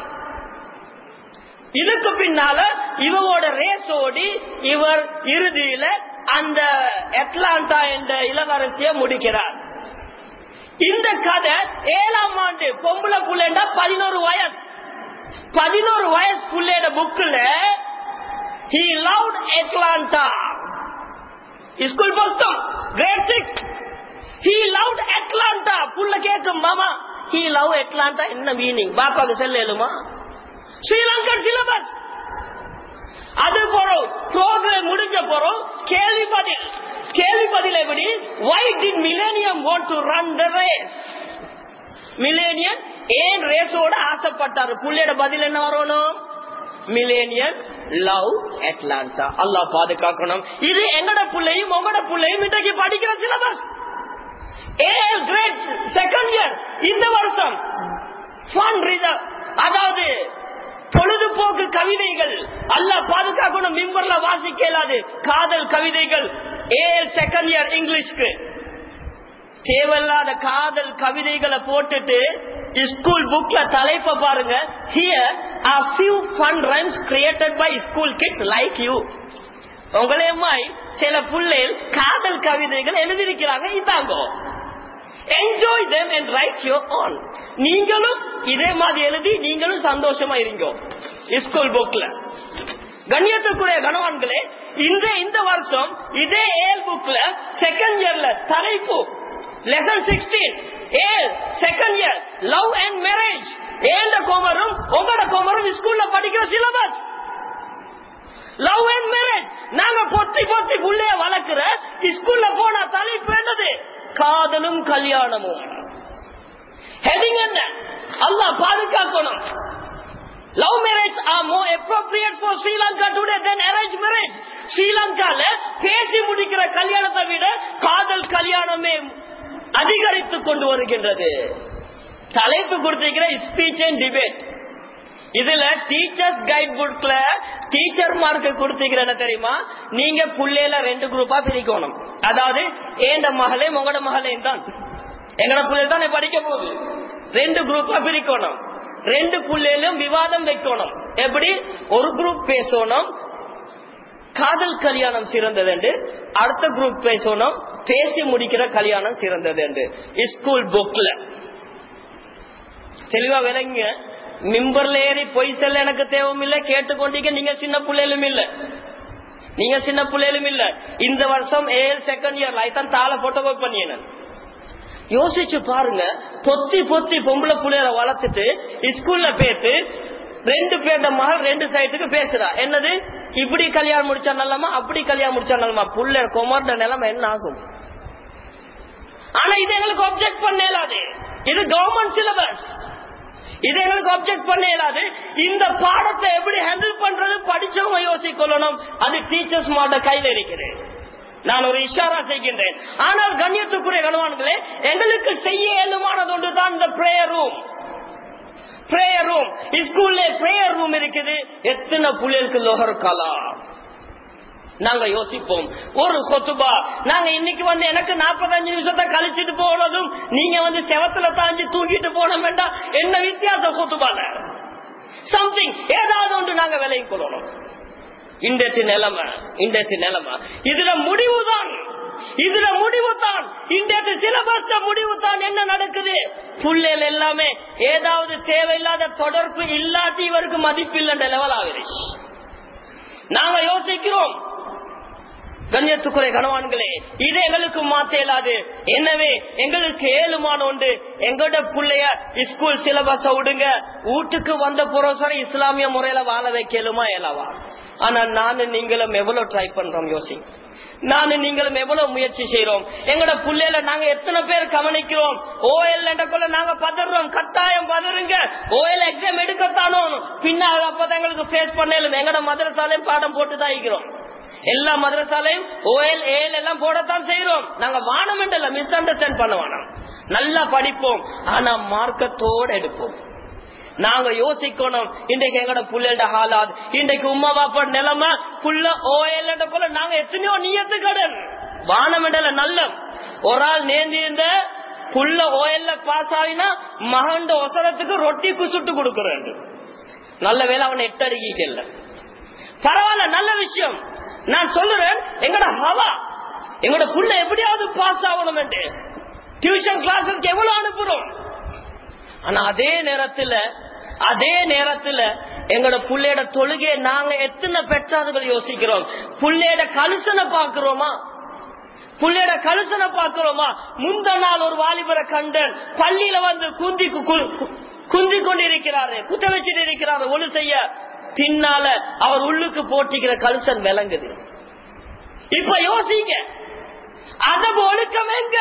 இதுக்கு பின்னால இவவோட ரேஸ் ஓடி இவர் இறுதியில அந்த அட்லாண்டா என்ற இளவரசிய முடிக்கிறார் இந்த கதை ஏழாம் ஆண்டு பொம்பளை புள்ளேண்டா பதினோரு வயசு பதினோரு வயசு புள்ளேட புக்ல ஹி லவ் அட்லாண்டா ஸ்கூல் புத்தம் grade six he love Atalanta புள்ள கேட்கும் மாமா ஹி லவ் அட்லாண்டா என்ன மீனிங் பாப்பாக்கு செல்லுமா ஸ்ரீலங்கன் சிலபஸ் அது போறோம் ப்ரோக்ராம் முடிஞ்ச போறோம் கேள்வி பதில் கேள்வி பதில் எப்படி why did Milanion want to run the race Milanion ஏன் ரேஸோட ஆசைப்பட்டாரு புள்ளையோட பதில் என்ன வரணும் மிலேனியன் லவ் அட்லாண்டா அல்லா பாதுகாக்கணும் இது எங்கட பிள்ளையும் உங்களோட பிள்ளையும் இன்றைக்கு படிக்கிற syllabus AL grade second year இந்த வருஷம் ஃபன் ரிசர்வ் அதாவது பொழுதுபோக்கு கவிதைகள் அல்ல பாதுகாக்கணும் மிம்பர்ல வாசிக்க இயலாது காதல் கவிதைகள் ஏஎல் செகண்ட் இயர் இங்கிலீஷ்க்கு தேவையில்லாத காதல் கவிதைகளை போட்டுட்டு ஸ்கூல் புக்ல தலைப்ப பாருங்க here are few fun runs created by school kids like you உங்களே மாதிரி சில பிள்ளைகள் காதல் கவிதைகள் எழுதியிருக்கிறாங்க இதாங்கோ enjoy them and write your own நீங்களும் இதே மாதிரி எழுதி நீங்களும் சந்தோஷமா இருங்கோ ஸ்கூல் புக்ல கண்ணியத்துக்குரிய கணவான்களே இந்த இந்த வருஷம் இதே ஏல் புக்ல செகண்ட் இயர்ல தலைப்பு lesson sixteen AL second year love and marriage ஏண்ட கோமரும் உங்களோட கோமரும் ஸ்கூல்ல படிக்கிற சிலபஸ் லவ் அண்ட் மேரேஜ் நாங்க பொத்தி பொத்தி புள்ளைய வளர்க்கிற ஸ்கூல்ல போனா தலைப்பு என்னது காதலும் கல்யாணமும் ஹெடிங் என்ன அல்லாஹ் பாதுகாக்கணும் love marriage are more appropriate for Sri Lanka today then arrange marriage ஸ்ரீலங்கால பேசி முடிக்கிற கல்யாணத்தை விட காதல் கல்யாணமே அதிகரித்து கொண்டு வருகின்றது தலைப்பு கொடுத்திருக்கிற ஸ்பீச் அண்ட் டிபேட் இதுல டீச்சர்ஸ் கைட் புக்ல டீச்சர் மார்க் கொடுத்திருக்கிற தெரியுமா நீங்க புள்ளையில ரெண்டு குரூப்பா பிரிக்கணும் அதாவது ஏண்ட மகளே உங்களோட மகளே தான் எங்கட புள்ளைய தான் படிக்க போகுது ரெண்டு குரூப்பா பிரிக்கணும் ரெண்டு புள்ளையிலும் விவாதம் வைக்கணும் எப்படி ஒரு குரூப் பேசணும் காதல் கல்யாணம் சிறந்தது என்று அடுத்த குரூப் பேசணும் பேசி முடிக்கிற கல்யாணம் சிறந்தது என்று ஸ்கூல் புக்ல தெளிவா விளங்க மிம்பர்ல ஏறி பொய் செல்ல எனக்கு தேவையில்லை கேட்டுக்கொண்டீங்க நீங்க சின்ன பிள்ளைகளும் இல்ல நீங்க சின்ன பிள்ளைகளும் இல்ல இந்த வருஷம் ஏழு செகண்ட் இயர்ல தான் தாள போட்டோ பண்ணியேன் யோசிச்சு பாருங்க பொத்தி பொத்தி பொம்பளை புள்ளைய வளர்த்துட்டு ஸ்கூல்ல பேத்து ரெண்டு பேர்ட மகள் ரெண்டு சைட்டுக்கு பேசுறா என்னது இப்படி கல்யாணம் முடிச்சா நல்லமா அப்படி கல்யாணம் முடிச்சா நல்லமா புள்ள குமார்ட நிலைமை என்ன ஆகும் ஆனா இது எங்களுக்கு அப்செக்ட் பண்ண இயலாது இது கவர்மெண்ட் சிலபஸ் இது எங்களுக்கு அப்செக்ட் பண்ண இயலாது இந்த பாடத்தை எப்படி ஹேண்டில் பண்றது படிச்சவங்க யோசிக்கொள்ளணும் அது டீச்சர்ஸ் மாட்ட கையில இருக்கிறேன் நான் ஒரு இஷாரா செய்கின்றேன் ஆனால் கண்ணியத்துக்குரிய கணவான்களே எங்களுக்கு செய்ய இயலுமானது ஒன்று தான் இந்த பிரேயர் ரூம் பிரேயர் ரூம் ஸ்கூல்ல பிரேயர் ரூம் இருக்குது எத்தனை புள்ளைகளுக்கு லோகர் கலாம் நாங்க யோசிப்போம் ஒரு கொத்துபா நாங்க இன்னைக்கு வந்து எனக்கு நாற்பத்தஞ்சு நிமிஷத்தை கழிச்சிட்டு போனதும் நீங்க வந்து செவத்துல தாஞ்சி தூக்கிட்டு போன வேண்டாம் என்ன வித்தியாசம் கொத்துபால சம்திங் ஏதாவது ஒன்று நாங்க விலையை கொள்ளணும் இன்றைய நிலைமை இன்றைய நிலைமை இதுல முடிவுதான் இதுல முடிவு தான் இன்றைய சிலபஸ் முடிவு தான் என்ன நடக்குது புள்ளைகள் எல்லாமே ஏதாவது தேவையில்லாத தொடர்பு இல்லாட்டி இவருக்கு மதிப்பு இல்லைன்ற லெவல் ஆகுது நாங்க யோசிக்கிறோம் கண்ணியத்துக்குறை கணவான்களே இது எங்களுக்கு மாத்த இயலாது எனவே எங்களுக்கு ஏழுமான உண்டு எங்களோட பிள்ளைய ஸ்கூல் சிலபஸ விடுங்க வீட்டுக்கு வந்த புரோசரை இஸ்லாமிய முறையில வாழ வைக்கலுமா இயலவா ஆனா நானும் நீங்களும் எவ்வளவு ட்ரை பண்றோம் யோசி நானும் நீங்களும் எவ்வளவு முயற்சி செய்யறோம் எங்களோட புள்ளையில நாங்க எத்தனை பேர் கவனிக்கிறோம் ஓஎல் என்றக்குள்ள நாங்க பதறோம் கட்டாயம் பதறுங்க ஓஎல் எக்ஸாம் எடுக்கத்தானோ பின்னால அப்பதான் எங்களுக்கு ஃபேஸ் பண்ணலும் எங்களோட மதரசாலையும் பாடம் போட்டுதான் இருக்கிறோம் எல்லா மதரசாலையும் ஓஎல் ஏஎல் எல்லாம் போடத்தான் செய்யறோம் நாங்க வானம் என்றல மிஸ் அண்டர்ஸ்டாண்ட் பண்ண வேணாம் நல்லா படிப்போம் ஆனா மார்க்கத்தோட எடுப்போம் நாங்க யோசிக்கணும் இன்றைக்கு எங்கட புள்ளட ஹாலாத் இன்றைக்கு உமா பாப்பா நிலைமை புள்ள ஓஎல் போல நாங்க எத்தனையோ நீயத்து கடன் வானமெண்டல நல்ல ஒரு ஆள் நேர்ந்து இருந்த புள்ள ஓஎல்ல பாஸ் ஆகினா மகண்ட ஒசரத்துக்கு ரொட்டிக்கு சுட்டு கொடுக்கறேன் நல்ல வேலை அவன் எட்டறிக்கல பரவாயில்ல நல்ல விஷயம் நான் சொல்லுறேன் எங்கட ஹவா எங்கட புள்ள எப்படியாவது பாஸ் ஆகணும் டியூஷன் கிளாஸுக்கு எவ்வளவு அனுப்புறோம் ஆனா அதே நேரத்துல அதே நேரத்துல எங்களோட புள்ளையோட தொழுகையை நாங்க எத்தனை பெற்றார்கள் யோசிக்கிறோம் புள்ளையோட கலுசனை பாக்குறோமா புள்ளையோட கலுசனை பாக்குறோமா முந்த நாள் ஒரு வாலிபரை கண்டன் பள்ளியில வந்து குந்தி குந்தி கொண்டிருக்கிறாரு குத்த வச்சுட்டு இருக்கிறாரு ஒழு செய்ய பின்னால அவர் உள்ளுக்கு போட்டிக்கிற கலுசன் விளங்குது இப்ப யோசிங்க அதப ஒழுக்கம் எங்க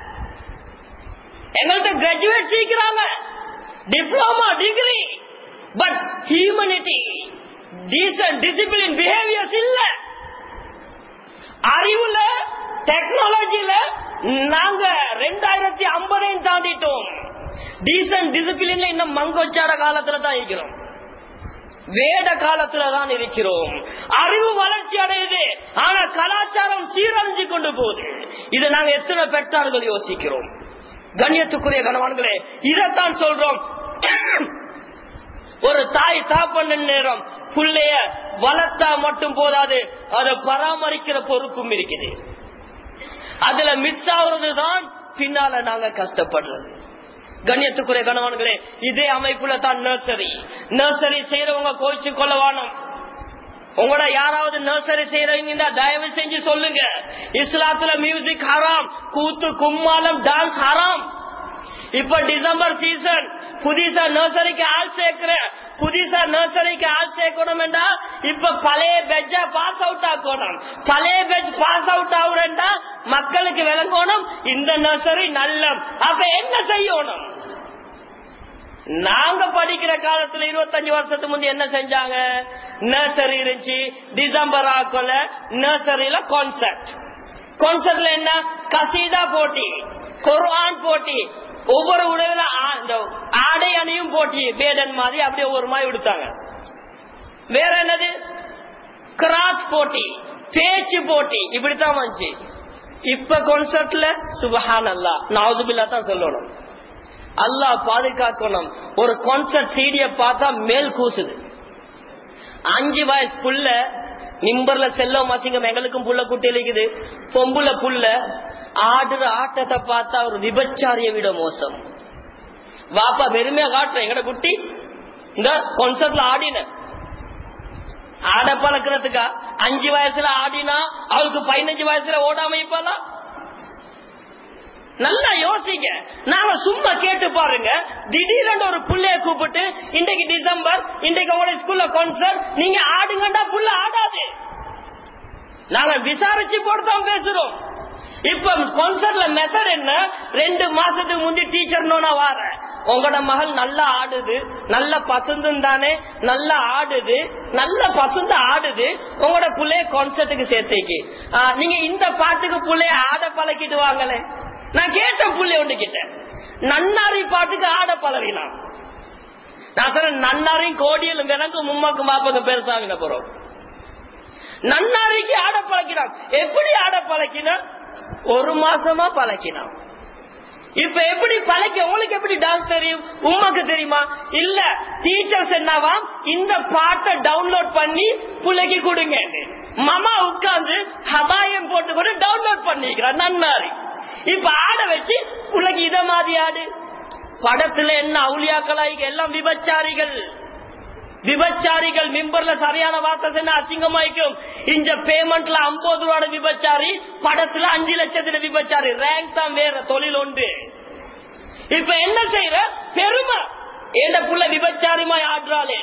எங்கள்கிட்ட கிராஜுவேட் செய்கிறாங்க diploma degree but humanity decent discipline behaviours இல்ல அறிவுல டெக்னாலஜில நாங்க ரெண்டாயிரத்தி ஐம்பதையும் தாண்டிட்டோம் டீசன்ட் டிசிப்ளின்ல இன்னும் மங்கொச்சார காலத்துல தான் இருக்கிறோம் வேத காலத்துல தான் இருக்கிறோம் அறிவு வளர்ச்சி அடையுது ஆனா கலாச்சாரம் சீரழிஞ்சு கொண்டு போகுது இதை நாங்க எத்தனை பெற்றார்கள் யோசிக்கிறோம் கண்ணியத்துக்குரிய கணவான்களே இதைத்தான் சொல்றோம் ஒரு தாய் தாப்பண்ண நேரம் புள்ளைய வளர்த்தா மட்டும் போதாது அதை பராமரிக்கிற பொறுப்பும் இருக்குது அதுல மிஸ் ஆகுறதுதான் பின்னால நாங்க கஷ்டப்படுறது கண்ணியத்துக்குரிய கணவான்களே இதே அமைப்புல தான் நர்சரி நர்சரி செய்யறவங்க கோச்சு கொள்ளவானம் உங்களோட யாராவது நர்சரி செய்யறீங்க தயவு செஞ்சு சொல்லுங்க இஸ்லாத்துல மியூசிக் ஹராம் கூத்து கும்மாலம் டான்ஸ் ஹராம் இப்ப டிசம்பர் சீசன் புதுசா நர்சரிக்கு ஆள் சேர்க்கிறேன் புதுசா நர்சரிக்கு ஆள் சேர்க்கணும் இப்ப பழைய பெஜ்ஜ பாஸ் அவுட் ஆக்கணும் பழைய பெஜ் பாஸ் அவுட் ஆகுறா மக்களுக்கு விளங்கணும் இந்த நர்சரி நல்ல அப்ப என்ன செய்யணும் நாங்க படிக்கிற காலத்துல இருபத்தஞ்சு வருஷத்துக்கு முந்தைய என்ன செஞ்சாங்க நர்சரி இருந்துச்சு டிசம்பர் ஆக்கல நர்சரியில கான்செப்ட் கான்செப்ட்ல என்ன கசீதா போட்டி குர்ஆன் போட்டி ஒவ்வொரு உடவுல ஆடை அணியும் போட்டி பேடன் மாதிரி அப்படியே ஒவ்வொரு மாதிரி விடுத்தாங்க வேற என்னது கிராஸ் போட்டி பேச்சு போட்டி இப்படித்தான் வந்துச்சு இப்ப கான்செப்ட்ல சுபஹான் அல்லா நாவுதுபில்லா தான் சொல்லணும் அல்லா பாதுகாக்கணும் ஒரு கான்சர்ட் சீடிய பார்த்தா மேல் கூசுது அஞ்சு வயசு புள்ள நிம்பர்ல செல்ல மாசிங்க எங்களுக்கும் புள்ள குட்டி இருக்குது பொம்புல புள்ள ஆடுற ஆட்டத்தை பார்த்தா ஒரு விபச்சாரிய விட மோசம் வாப்பா பெருமையா காட்டுற எங்கட குட்டி இந்த கான்சர்ட்ல ஆடின ஆட பழக்கிறதுக்கா அஞ்சு வயசுல ஆடினா அவளுக்கு பதினஞ்சு வயசுல ஓடாம இப்பலாம் நல்லா யோசிங்க நாம சும்மா கேட்டு பாருங்க திடீரென்று ஒரு புள்ளைய கூப்பிட்டு இன்றைக்கு டிசம்பர் இன்றைக்கு உங்களோட ஸ்கூல்ல கான்சர்ட் நீங்க ஆடுங்கண்டா புள்ள ஆடாது நாங்க விசாரிச்சு போட்டுதான் பேசுறோம் இப்ப கான்சர்ட்ல மெத்தட் என்ன ரெண்டு மாசத்துக்கு முந்தி டீச்சர் நோனா வார உங்களோட மகள் நல்லா ஆடுது நல்ல பசுந்தும் தானே நல்லா ஆடுது நல்ல பசுந்து ஆடுது உங்களோட புள்ளைய கான்சர்ட்டுக்கு சேர்த்துக்கு நீங்க இந்த பாட்டுக்கு புள்ளைய ஆட பழக்கிட்டு வாங்களே நான் கேட்டேன் புள்ளை ஒன்று கிட்ட நன்னாரி பாட்டுக்கு ஆட பழகினான் நான் சொன்னேன் நன்னாரையும் கோடியிலும் எனக்கு மும்மாக்கு மாப்பாக்கு பெருசாவின போறோம் நன்னாரிக்கு ஆட பழக்கினான் எப்படி ஆட பழக்கினான் ஒரு மாசமா பழக்கினான் இப்ப எப்படி பழக்க உங்களுக்கு எப்படி டான்ஸ் தெரியும் உமாக்கு தெரியுமா இல்ல டீச்சர்ஸ் என்னவா இந்த பாட்டை டவுன்லோட் பண்ணி பிள்ளைக்கு கொடுங்க மாமா உட்கார்ந்து ஹபாயம் போட்டு கூட டவுன்லோட் பண்ணிக்கிறான் நன்னாரி இப்ப ஆட வச்சு பிள்ளைக்கு இத மாதிரி ஆடு படத்துல என்ன அவுளியாக்களாய் எல்லாம் விபச்சாரிகள் விபச்சாரிகள் மிம்பர்ல சரியான வார்த்தை சொன்னா அசிங்கமாய்க்கும் இந்த பேமெண்ட்ல ஐம்பது ரூபாட விபச்சாரி படத்துல அஞ்சு லட்சத்துல விபச்சாரி ரேங்க் தான் வேற தொழில் உண்டு இப்ப என்ன செய்யற பெருமை எந்த புள்ள விபச்சாரிமாய் ஆடுறாளே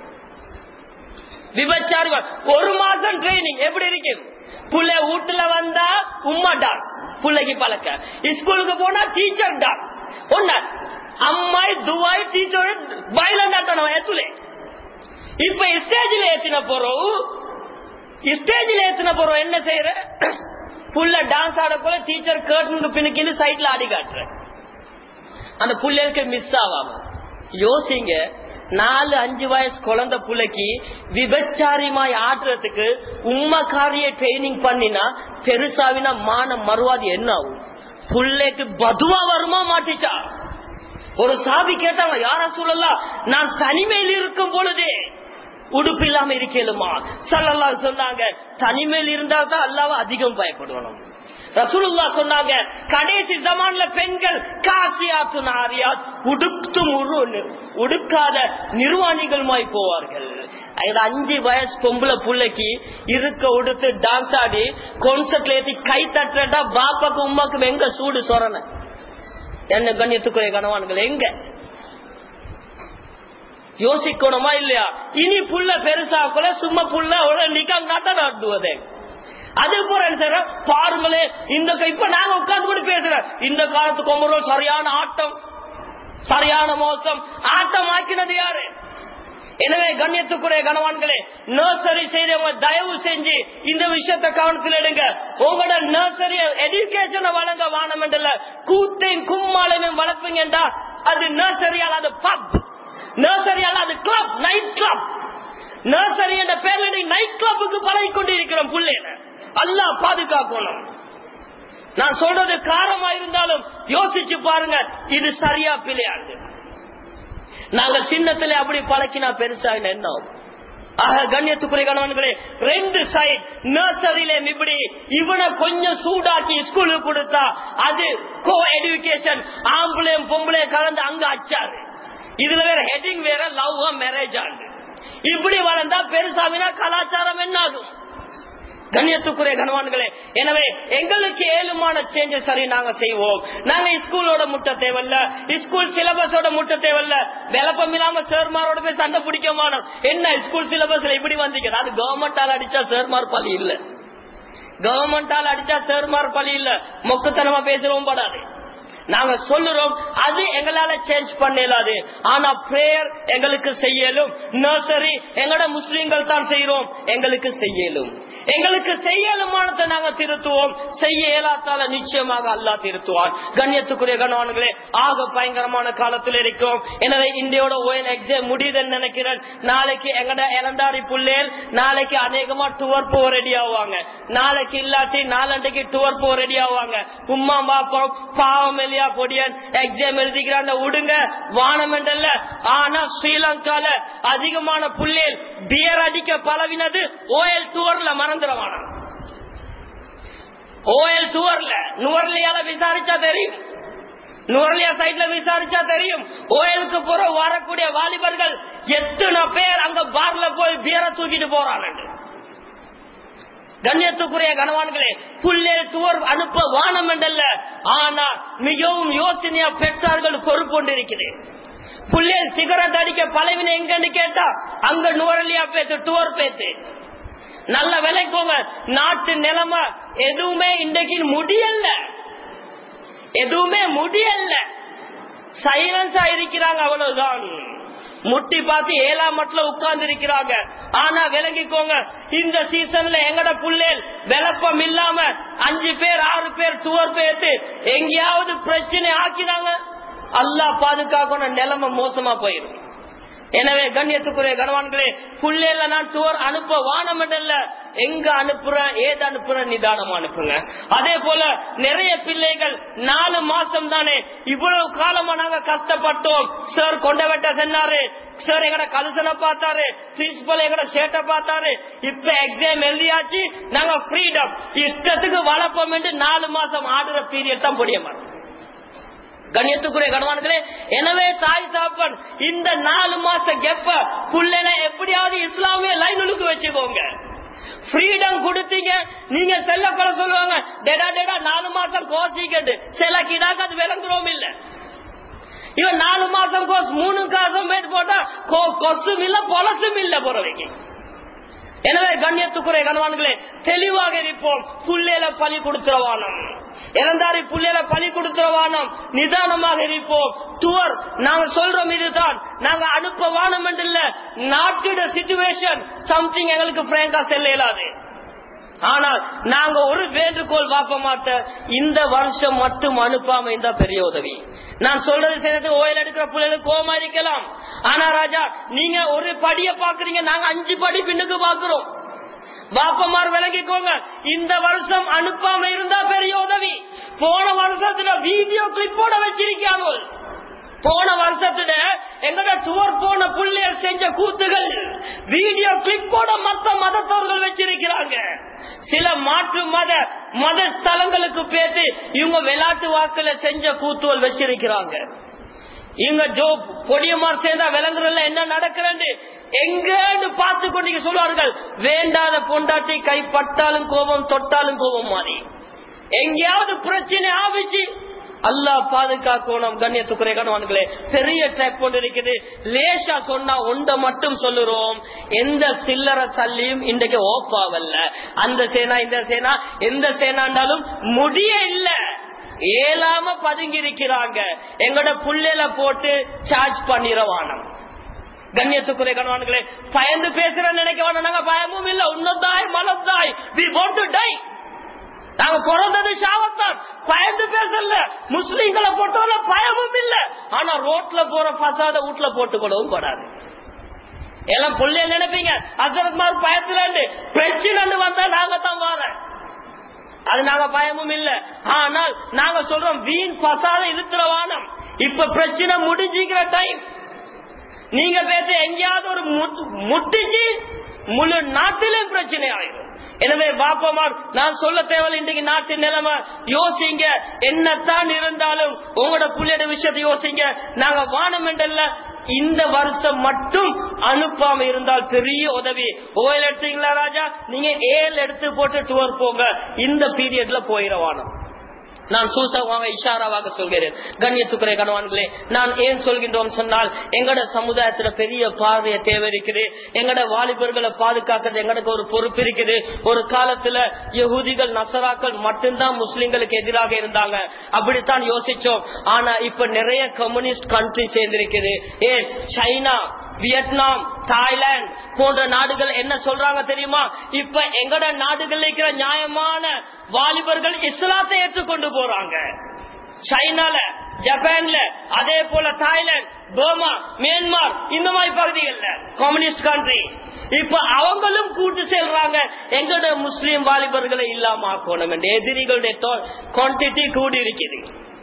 விபச்சாரி ஒரு மாசம் ட்ரைனிங் எப்படி இருக்கு புள்ள வீட்டுல வந்தா உம்மா டான் புள்ளைக்கு பழக்க ஸ்கூலுக்கு போனா டீச்சர் டான் ஒன்ன அம்மாய் துவாய் டீச்சர் வயலண்டாட்டணும் ஏத்துலே இப்ப ஸ்டேஜ்ல ஏத்தின போறோம் ஸ்டேஜ்ல ஏத்தின போறோம் என்ன செய்யற புள்ள டான்ஸ் ஆட போல டீச்சர் கேட்டு பின்னுக்கு சைட்ல ஆடி காட்டுற அந்த புள்ளைகளுக்கு மிஸ் ஆகாம யோசிங்க நாலு அஞ்சு வயசு குழந்தை புள்ளைக்கு விபச்சாரிமாய் ஆடுறதுக்கு உண்மைக்காரிய ட்ரைனிங் பண்ணினா பெருசாவினா மான மறுவாதி என்ன ஆகும் புள்ளைக்கு பதுவா வருமா மாட்டிச்சா ஒரு சாபி கேட்டாங்க யாரா சொல்லலாம் நான் தனிமையில் இருக்கும் பொழுதே உடுப்பு இல்லாம இருக்கலுமா சல்லல்லா சொன்னாங்க தனிமையில் இருந்தா தான் அல்லாவ அதிகம் பயப்படுவணும் ரசூலுல்லா சொன்னாங்க கடைசி ஜமான்ல பெண்கள் காசியாத்து நாரியாத் உடுத்தும் உடுக்காத நிர்வாணிகளுமாய் போவார்கள் அஞ்சு வயசு பொம்பளை புள்ளைக்கு இருக்க உடுத்து டான்ஸ் ஆடி கொன்சர்ட்ல ஏத்தி கை தட்டுறா பாப்பாக்கு உமாக்கு எங்க சூடு சொரண என்ன கண்ணியத்துக்குரிய கணவான்கள் எங்க யோசிக்கணுமா இல்லையா இனி புள்ள பெருசாக்குல சும்மா புள்ள நிக்காங்க தான் ஆடுவதே அது போற பாருங்களே இந்த இப்ப நாங்க உட்கார்ந்து கூட பேசுறோம் இந்த காலத்து கொம்புறோம் சரியான ஆட்டம் சரியான மோசம் ஆட்டம் ஆக்கினது யாரு எனவே கண்ணியத்துக்குரிய கணவான்களே நர்சரி செய்யறவங்க தயவு செஞ்சு இந்த விஷயத்தை கவனத்தில் எடுங்க உங்களோட நர்சரி எஜுகேஷனை வழங்க வானம் என்றல கூத்தையும் கும்மாலையும் வளர்ப்பீங்கடா அது நர்சரியால் அது பப் நர்சரியால் அது கிளப் நைட் கிளப் நர்சரி என்ற பேர்ல நைட் கிளப்புக்கு பழகி கொண்டு இருக்கிறோம் பிள்ளைங்க அல்லா பாதுகாக்கணும் நான் சொல்றது காரமா இருந்தாலும் யோசிச்சு பாருங்க இது சரியா பிள்ளையாது நாங்க சின்னத்துல அப்படி பழக்கினா பெருசா என்ன ஆக கண்ணியத்துக்குரிய கணவன்களே ரெண்டு சைட் நர்சரியில இப்படி இவனை கொஞ்சம் சூடாக்கி ஸ்கூலுக்கு கொடுத்தா அது கோ எஜுகேஷன் ஆம்பளையும் பொம்பளையும் கலந்து அங்க அச்சாரு இதுல வேற ஹெட்டிங் வேற லவ் மேரேஜ் ஆகுது இப்படி வளர்ந்தா பெருசாவினா கலாச்சாரம் என்ன ஆகும் கண்ணியத்துக்குரிய கனவான்களே எனவே எங்களுக்கு ஏழுமான சேஞ்சஸ் சரி நாங்க செய்வோம் நாங்க ஸ்கூலோட முட்ட தேவையில்ல ஸ்கூல் சிலபஸோட முட்ட தேவையில்ல விளப்பம் இல்லாம சேர்மாரோட போய் சண்டை பிடிக்க மாட்டோம் என்ன ஸ்கூல் சிலபஸ்ல இப்படி வந்தீங்க அது கவர்மெண்டால அடிச்சா சேர்மார் பழி இல்ல கவர்மெண்டால அடிச்சா சேர்மார் பழி இல்ல மொக்கத்தனமா பேசுறோம் படாது நாங்க சொல்லுறோம் அது எங்களால சேஞ்ச் பண்ணலாது ஆனா பிரேயர் எங்களுக்கு செய்யலும் நர்சரி எங்கட முஸ்லீம்கள் தான் செய்யறோம் எங்களுக்கு செய்யலும் எங்களுக்கு செய்யலுமானத்தை நாங்க திருத்துவோம் செய்ய இயலாத்தால நிச்சயமாக அல்லா திருத்துவான் கண்ணியத்துக்குரிய கணவான்களே ஆக பயங்கரமான காலத்தில் இருக்கும் எனவே இந்தியோட ஓயல் எக்ஸாம் முடியுதுன்னு நினைக்கிறேன் நாளைக்கு எங்கட இளந்தாரி புள்ளேல் நாளைக்கு அநேகமா டூர் போக ரெடி ஆவாங்க நாளைக்கு இல்லாட்டி நாலண்டைக்கு டூர் போக ரெடி ஆவாங்க உம்மா பாப்போம் பாவம் இல்லையா பொடியன் எக்ஸாம் எழுதிக்கிறாங்க விடுங்க வானமெண்டல்ல ஆனா ஸ்ரீலங்கால அதிகமான புள்ளேல் பியர் அடிக்க பழவினது ஓயல் டூர்ல மறந்துடவான ஓஎல் டூர்ல நுவர்லியால விசாரிச்சா தெரியும் நுவர்லியா சைட்ல விசாரிச்சா தெரியும் ஓயலுக்கு போற வரக்கூடிய வாலிபர்கள் எத்தனை பேர் அங்க பார்ல போய் பியர தூக்கிட்டு போறாங்க கண்ணியத்துக்குரிய கனவான்களே புள்ளே துவர் அனுப்ப வானம் என்றல்ல ஆனா மிகவும் யோசனையா பெற்றார்கள் பொறுப்பு கொண்டிருக்கிறேன் புள்ளே சிகரெட் அடிக்க பழவின எங்கன்னு கேட்டா அங்க நுவரலியா பேசு டூர் பேசு நல்ல விலைக்கோங்க நாட்டு நிலைமை எதுவுமே இன்றைக்கு முடியல எதுவுமே முடியல சைலன்ஸா இருக்கிறாங்க அவ்வளவுதான் முட்டி பார்த்து ஏழாம் மட்டில் உட்கார்ந்து இருக்கிறாங்க ஆனா விளங்கிக்கோங்க இந்த சீசன்ல எங்கட புள்ளேல் விளப்பம் இல்லாம அஞ்சு பேர் ஆறு பேர் டூர் பேத்து எங்கேயாவது பிரச்சனை ஆக்கினாங்க அல்லா பாதுகாக்கணும் நிலைமை மோசமா போயிடும் எனவே கண்ணியத்துக்குரிய கணவான்களே புள்ளையில நான் டூர் அனுப்ப வானமடல்ல எங்க அனுப்புற ஏது அனுப்புற நிதானமா அனுப்புங்க அதே போல நிறைய பிள்ளைகள் நாலு மாசம் தானே இவ்வளவு காலமா நாங்க கஷ்டப்பட்டோம் சார் கொண்ட வெட்ட சொன்னாரு சார் எங்கட கலுசனை பார்த்தாரு பிரின்சிபல் எங்கட சேட்டை பார்த்தாரு இப்ப எக்ஸாம் எழுதியாச்சு நாங்க ஃப்ரீடம் இஷ்டத்துக்கு வளர்ப்போம் என்று நாலு மாசம் ஆடுற பீரியட் தான் முடிய மாட்டோம் கண்ணியத்துக்குரிய கணவான்களே எனவே தாய் தாப்பன் இந்த நாலு மாச கெப்ப புள்ளனை எப்படியாவது இஸ்லாமிய லைனுக்கு வச்சுக்கோங்க ஃப்ரீடம் கொடுத்தீங்க நீங்க செல்ல கொலை சொல்லுவாங்க டெடா டெடா நாலு மாசம் கோசிக்கட்டு சில கிடாக்கு அது விளங்குறோம் இல்ல இவன் நாலு மாசம் கோஸ் மூணு காசம் மேட் போட்டா கொசும் இல்ல பொலசும் இல்ல போறவைக்கு எனவே கண்ணியத்துக்குரிய கணவான்களே தெளிவாக இருப்போம் புள்ளையில பலி கொடுத்துருவானம் இறந்தாரி புள்ளையில பலி கொடுத்துருவானம் நிதானமாக இருப்போம் டுவர் நாங்க சொல்றோம் இதுதான் நாங்க அனுப்ப வானம் என்று இல்ல நாட்டோட சிச்சுவேஷன் சம்திங் எங்களுக்கு பிராங்கா செல்ல இயலாது ஆனால் நாங்க ஒரு வேண்டுகோள் பார்க்க மாட்டோம் இந்த வருஷம் மட்டும் அனுப்பாம இந்த பெரிய உதவி நான் சொல்றது சேர்ந்து ஓயில் எடுக்கிற பிள்ளைகளுக்கு கோமா இருக்கலாம் ஆனா ராஜா நீங்க ஒரு படிய பாக்குறீங்க நாங்க அஞ்சு படி பின்னுக்கு பாக்குறோம் பாப்பமார் விளங்கிக்கோங்க இந்த வருஷம் அனுப்பாம இருந்தா பெரிய உதவி போன வருஷத்துல வீடியோ கிளிப்போட வச்சிருக்காங்க போன வருஷத்துல எங்கட டூர் போன புள்ளையர் செஞ்ச கூத்துகள் வீடியோ கிளிப்போட மத்த மதத்தவர்கள் வச்சிருக்கிறாங்க சில மாற்று மத மத ஸ்தலங்களுக்கு பேசி இவங்க விளையாட்டு வாக்குல செஞ்ச கூத்துவல் வச்சிருக்கிறாங்க இங்க ஜோ பொடியமார் சேர்ந்தா விளங்குறதுல என்ன நடக்கிறது எங்கன்னு பார்த்து கொண்டு சொல்வார்கள் வேண்டாத பொண்டாட்டி கைப்பட்டாலும் கோபம் தொட்டாலும் கோபம் மாறி எங்கேயாவது பிரச்சனை ஆவிச்சு அல்லா பாதுகாக்கணும் கண்ணியத்துக்குறை கணவான்களே பெரிய ட்ராப் கொண்டு இருக்குது லேசா சொன்னா ஒண்ட மட்டும் சொல்லுறோம் எந்த சில்லற சல்லியும் இன்றைக்கு ஓப்பாவல்ல அந்த சேனா இந்த சேனா எந்த சேனாண்டாலும் முடிய இல்ல ஏலாம பதுங்கி இருக்கிறாங்க எங்களோட புள்ளையில போட்டு சார்ஜ் பண்ணிரவானம் கண்ணியத்துக்குரிய கணவான்களே பயந்து பேசுற நினைக்க வேணாம் நாங்க பயமும் இல்ல உன்னதாய் மலத்தாய் வி வாண்ட் டு டை நாங்க பிறந்தது ஷாவத்தான் பயந்து பேசல முஸ்லீம்களை பொறுத்தவரை பயமும் இல்ல ஆனா ரோட்ல போற பசாத வீட்டுல போட்டுக்கொள்ளவும் கூடாது எல்லாம் புள்ளைய நினைப்பீங்க அசரத்மார் பயத்துல பிரச்சனை வந்தா நாங்க தான் வரேன் அது நாங்க பயமும் இல்ல ஆனால் நாங்க சொல்றோம் வீண் பசாத இழுத்துற வானம் இப்ப பிரச்சனை முடிஞ்சுக்கிற டைம் நீங்க பேச எங்கேயாவது ஒரு முட்டிச்சு முழு நாட்டிலும் பிரச்சனை ஆயிடும் எனவே பாப்பமார் நான் சொல்ல தேவையில்லை இன்றைக்கு நாட்டு நிலைமை யோசிங்க என்னத்தான் இருந்தாலும் உங்களோட புள்ளையோட விஷயத்தை யோசிங்க நாங்க வானம் என்றல்ல இந்த வருஷம் மட்டும் அனுப்பாம இருந்தால் பெரிய உதவி ஓயில் எடுத்தீங்களா ராஜா நீங்க ஏழு எடுத்து போட்டு டூர் போங்க இந்த பீரியட்ல போயிடவானம் நான் சூசகமாக இஷாராவாக சொல்கிறேன் கண்ணியத்துக்குறை கணவான்களே நான் ஏன் சொல்கின்றோம் சொன்னால் எங்கட சமுதாயத்துல பெரிய பார்வைய தேவை இருக்குது எங்கட வாலிபர்களை பாதுகாக்கிறது எங்களுக்கு ஒரு பொறுப்பு இருக்குது ஒரு காலத்துல யகுதிகள் நசராக்கள் மட்டும்தான் முஸ்லிம்களுக்கு எதிராக இருந்தாங்க அப்படித்தான் யோசிச்சோம் ஆனா இப்ப நிறைய கம்யூனிஸ்ட் கண்ட்ரி சேர்ந்திருக்குது ஏன் சைனா வியட்நாம் தாய்லாந்து போன்ற நாடுகள் என்ன சொல்றாங்க தெரியுமா இப்ப எங்கட நாடுகள் இருக்கிற நியாயமான வாலிபர்கள் இஸ்லாத்தை ஏற்றுக்கொண்டு போறாங்க சைனால ஜப்பான்ல அதே போல தாய்லாந்து பர்மா மியான்மார் இந்த மாதிரி பகுதிகள்ல கம்யூனிஸ்ட் கண்ட்ரி இப்ப அவங்களும் கூட்டு செல்றாங்க எங்களோட முஸ்லீம் வாலிபர்களை இல்லாம ஆக்கணும் என்று எதிரிகளுடைய குவான்டிட்டி கூடி இருக்குது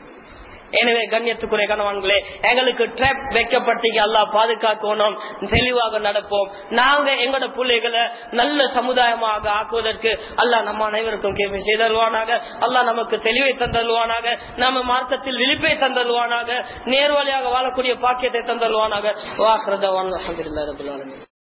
எனவே கண்ணியத்துக்குரிய கணவான்களே எங்களுக்கு ட்ராப் வைக்கப்பட்டீங்க அல்லா பாதுகாக்கணும் தெளிவாக நடப்போம் நாங்க எங்களோட பிள்ளைகளை நல்ல சமுதாயமாக ஆக்குவதற்கு அல்லா நம்ம அனைவருக்கும் கேள்வி செய்தல்வானாக அல்லா நமக்கு தெளிவை தந்தல்வானாக நம்ம மார்க்கத்தில் விழிப்பை தந்தல்வானாக நேர்வழியாக வாழக்கூடிய பாக்கியத்தை தந்தல்வானாக வாக்குறதவான் அஹமதுல்லா ரபுல்லாலுமே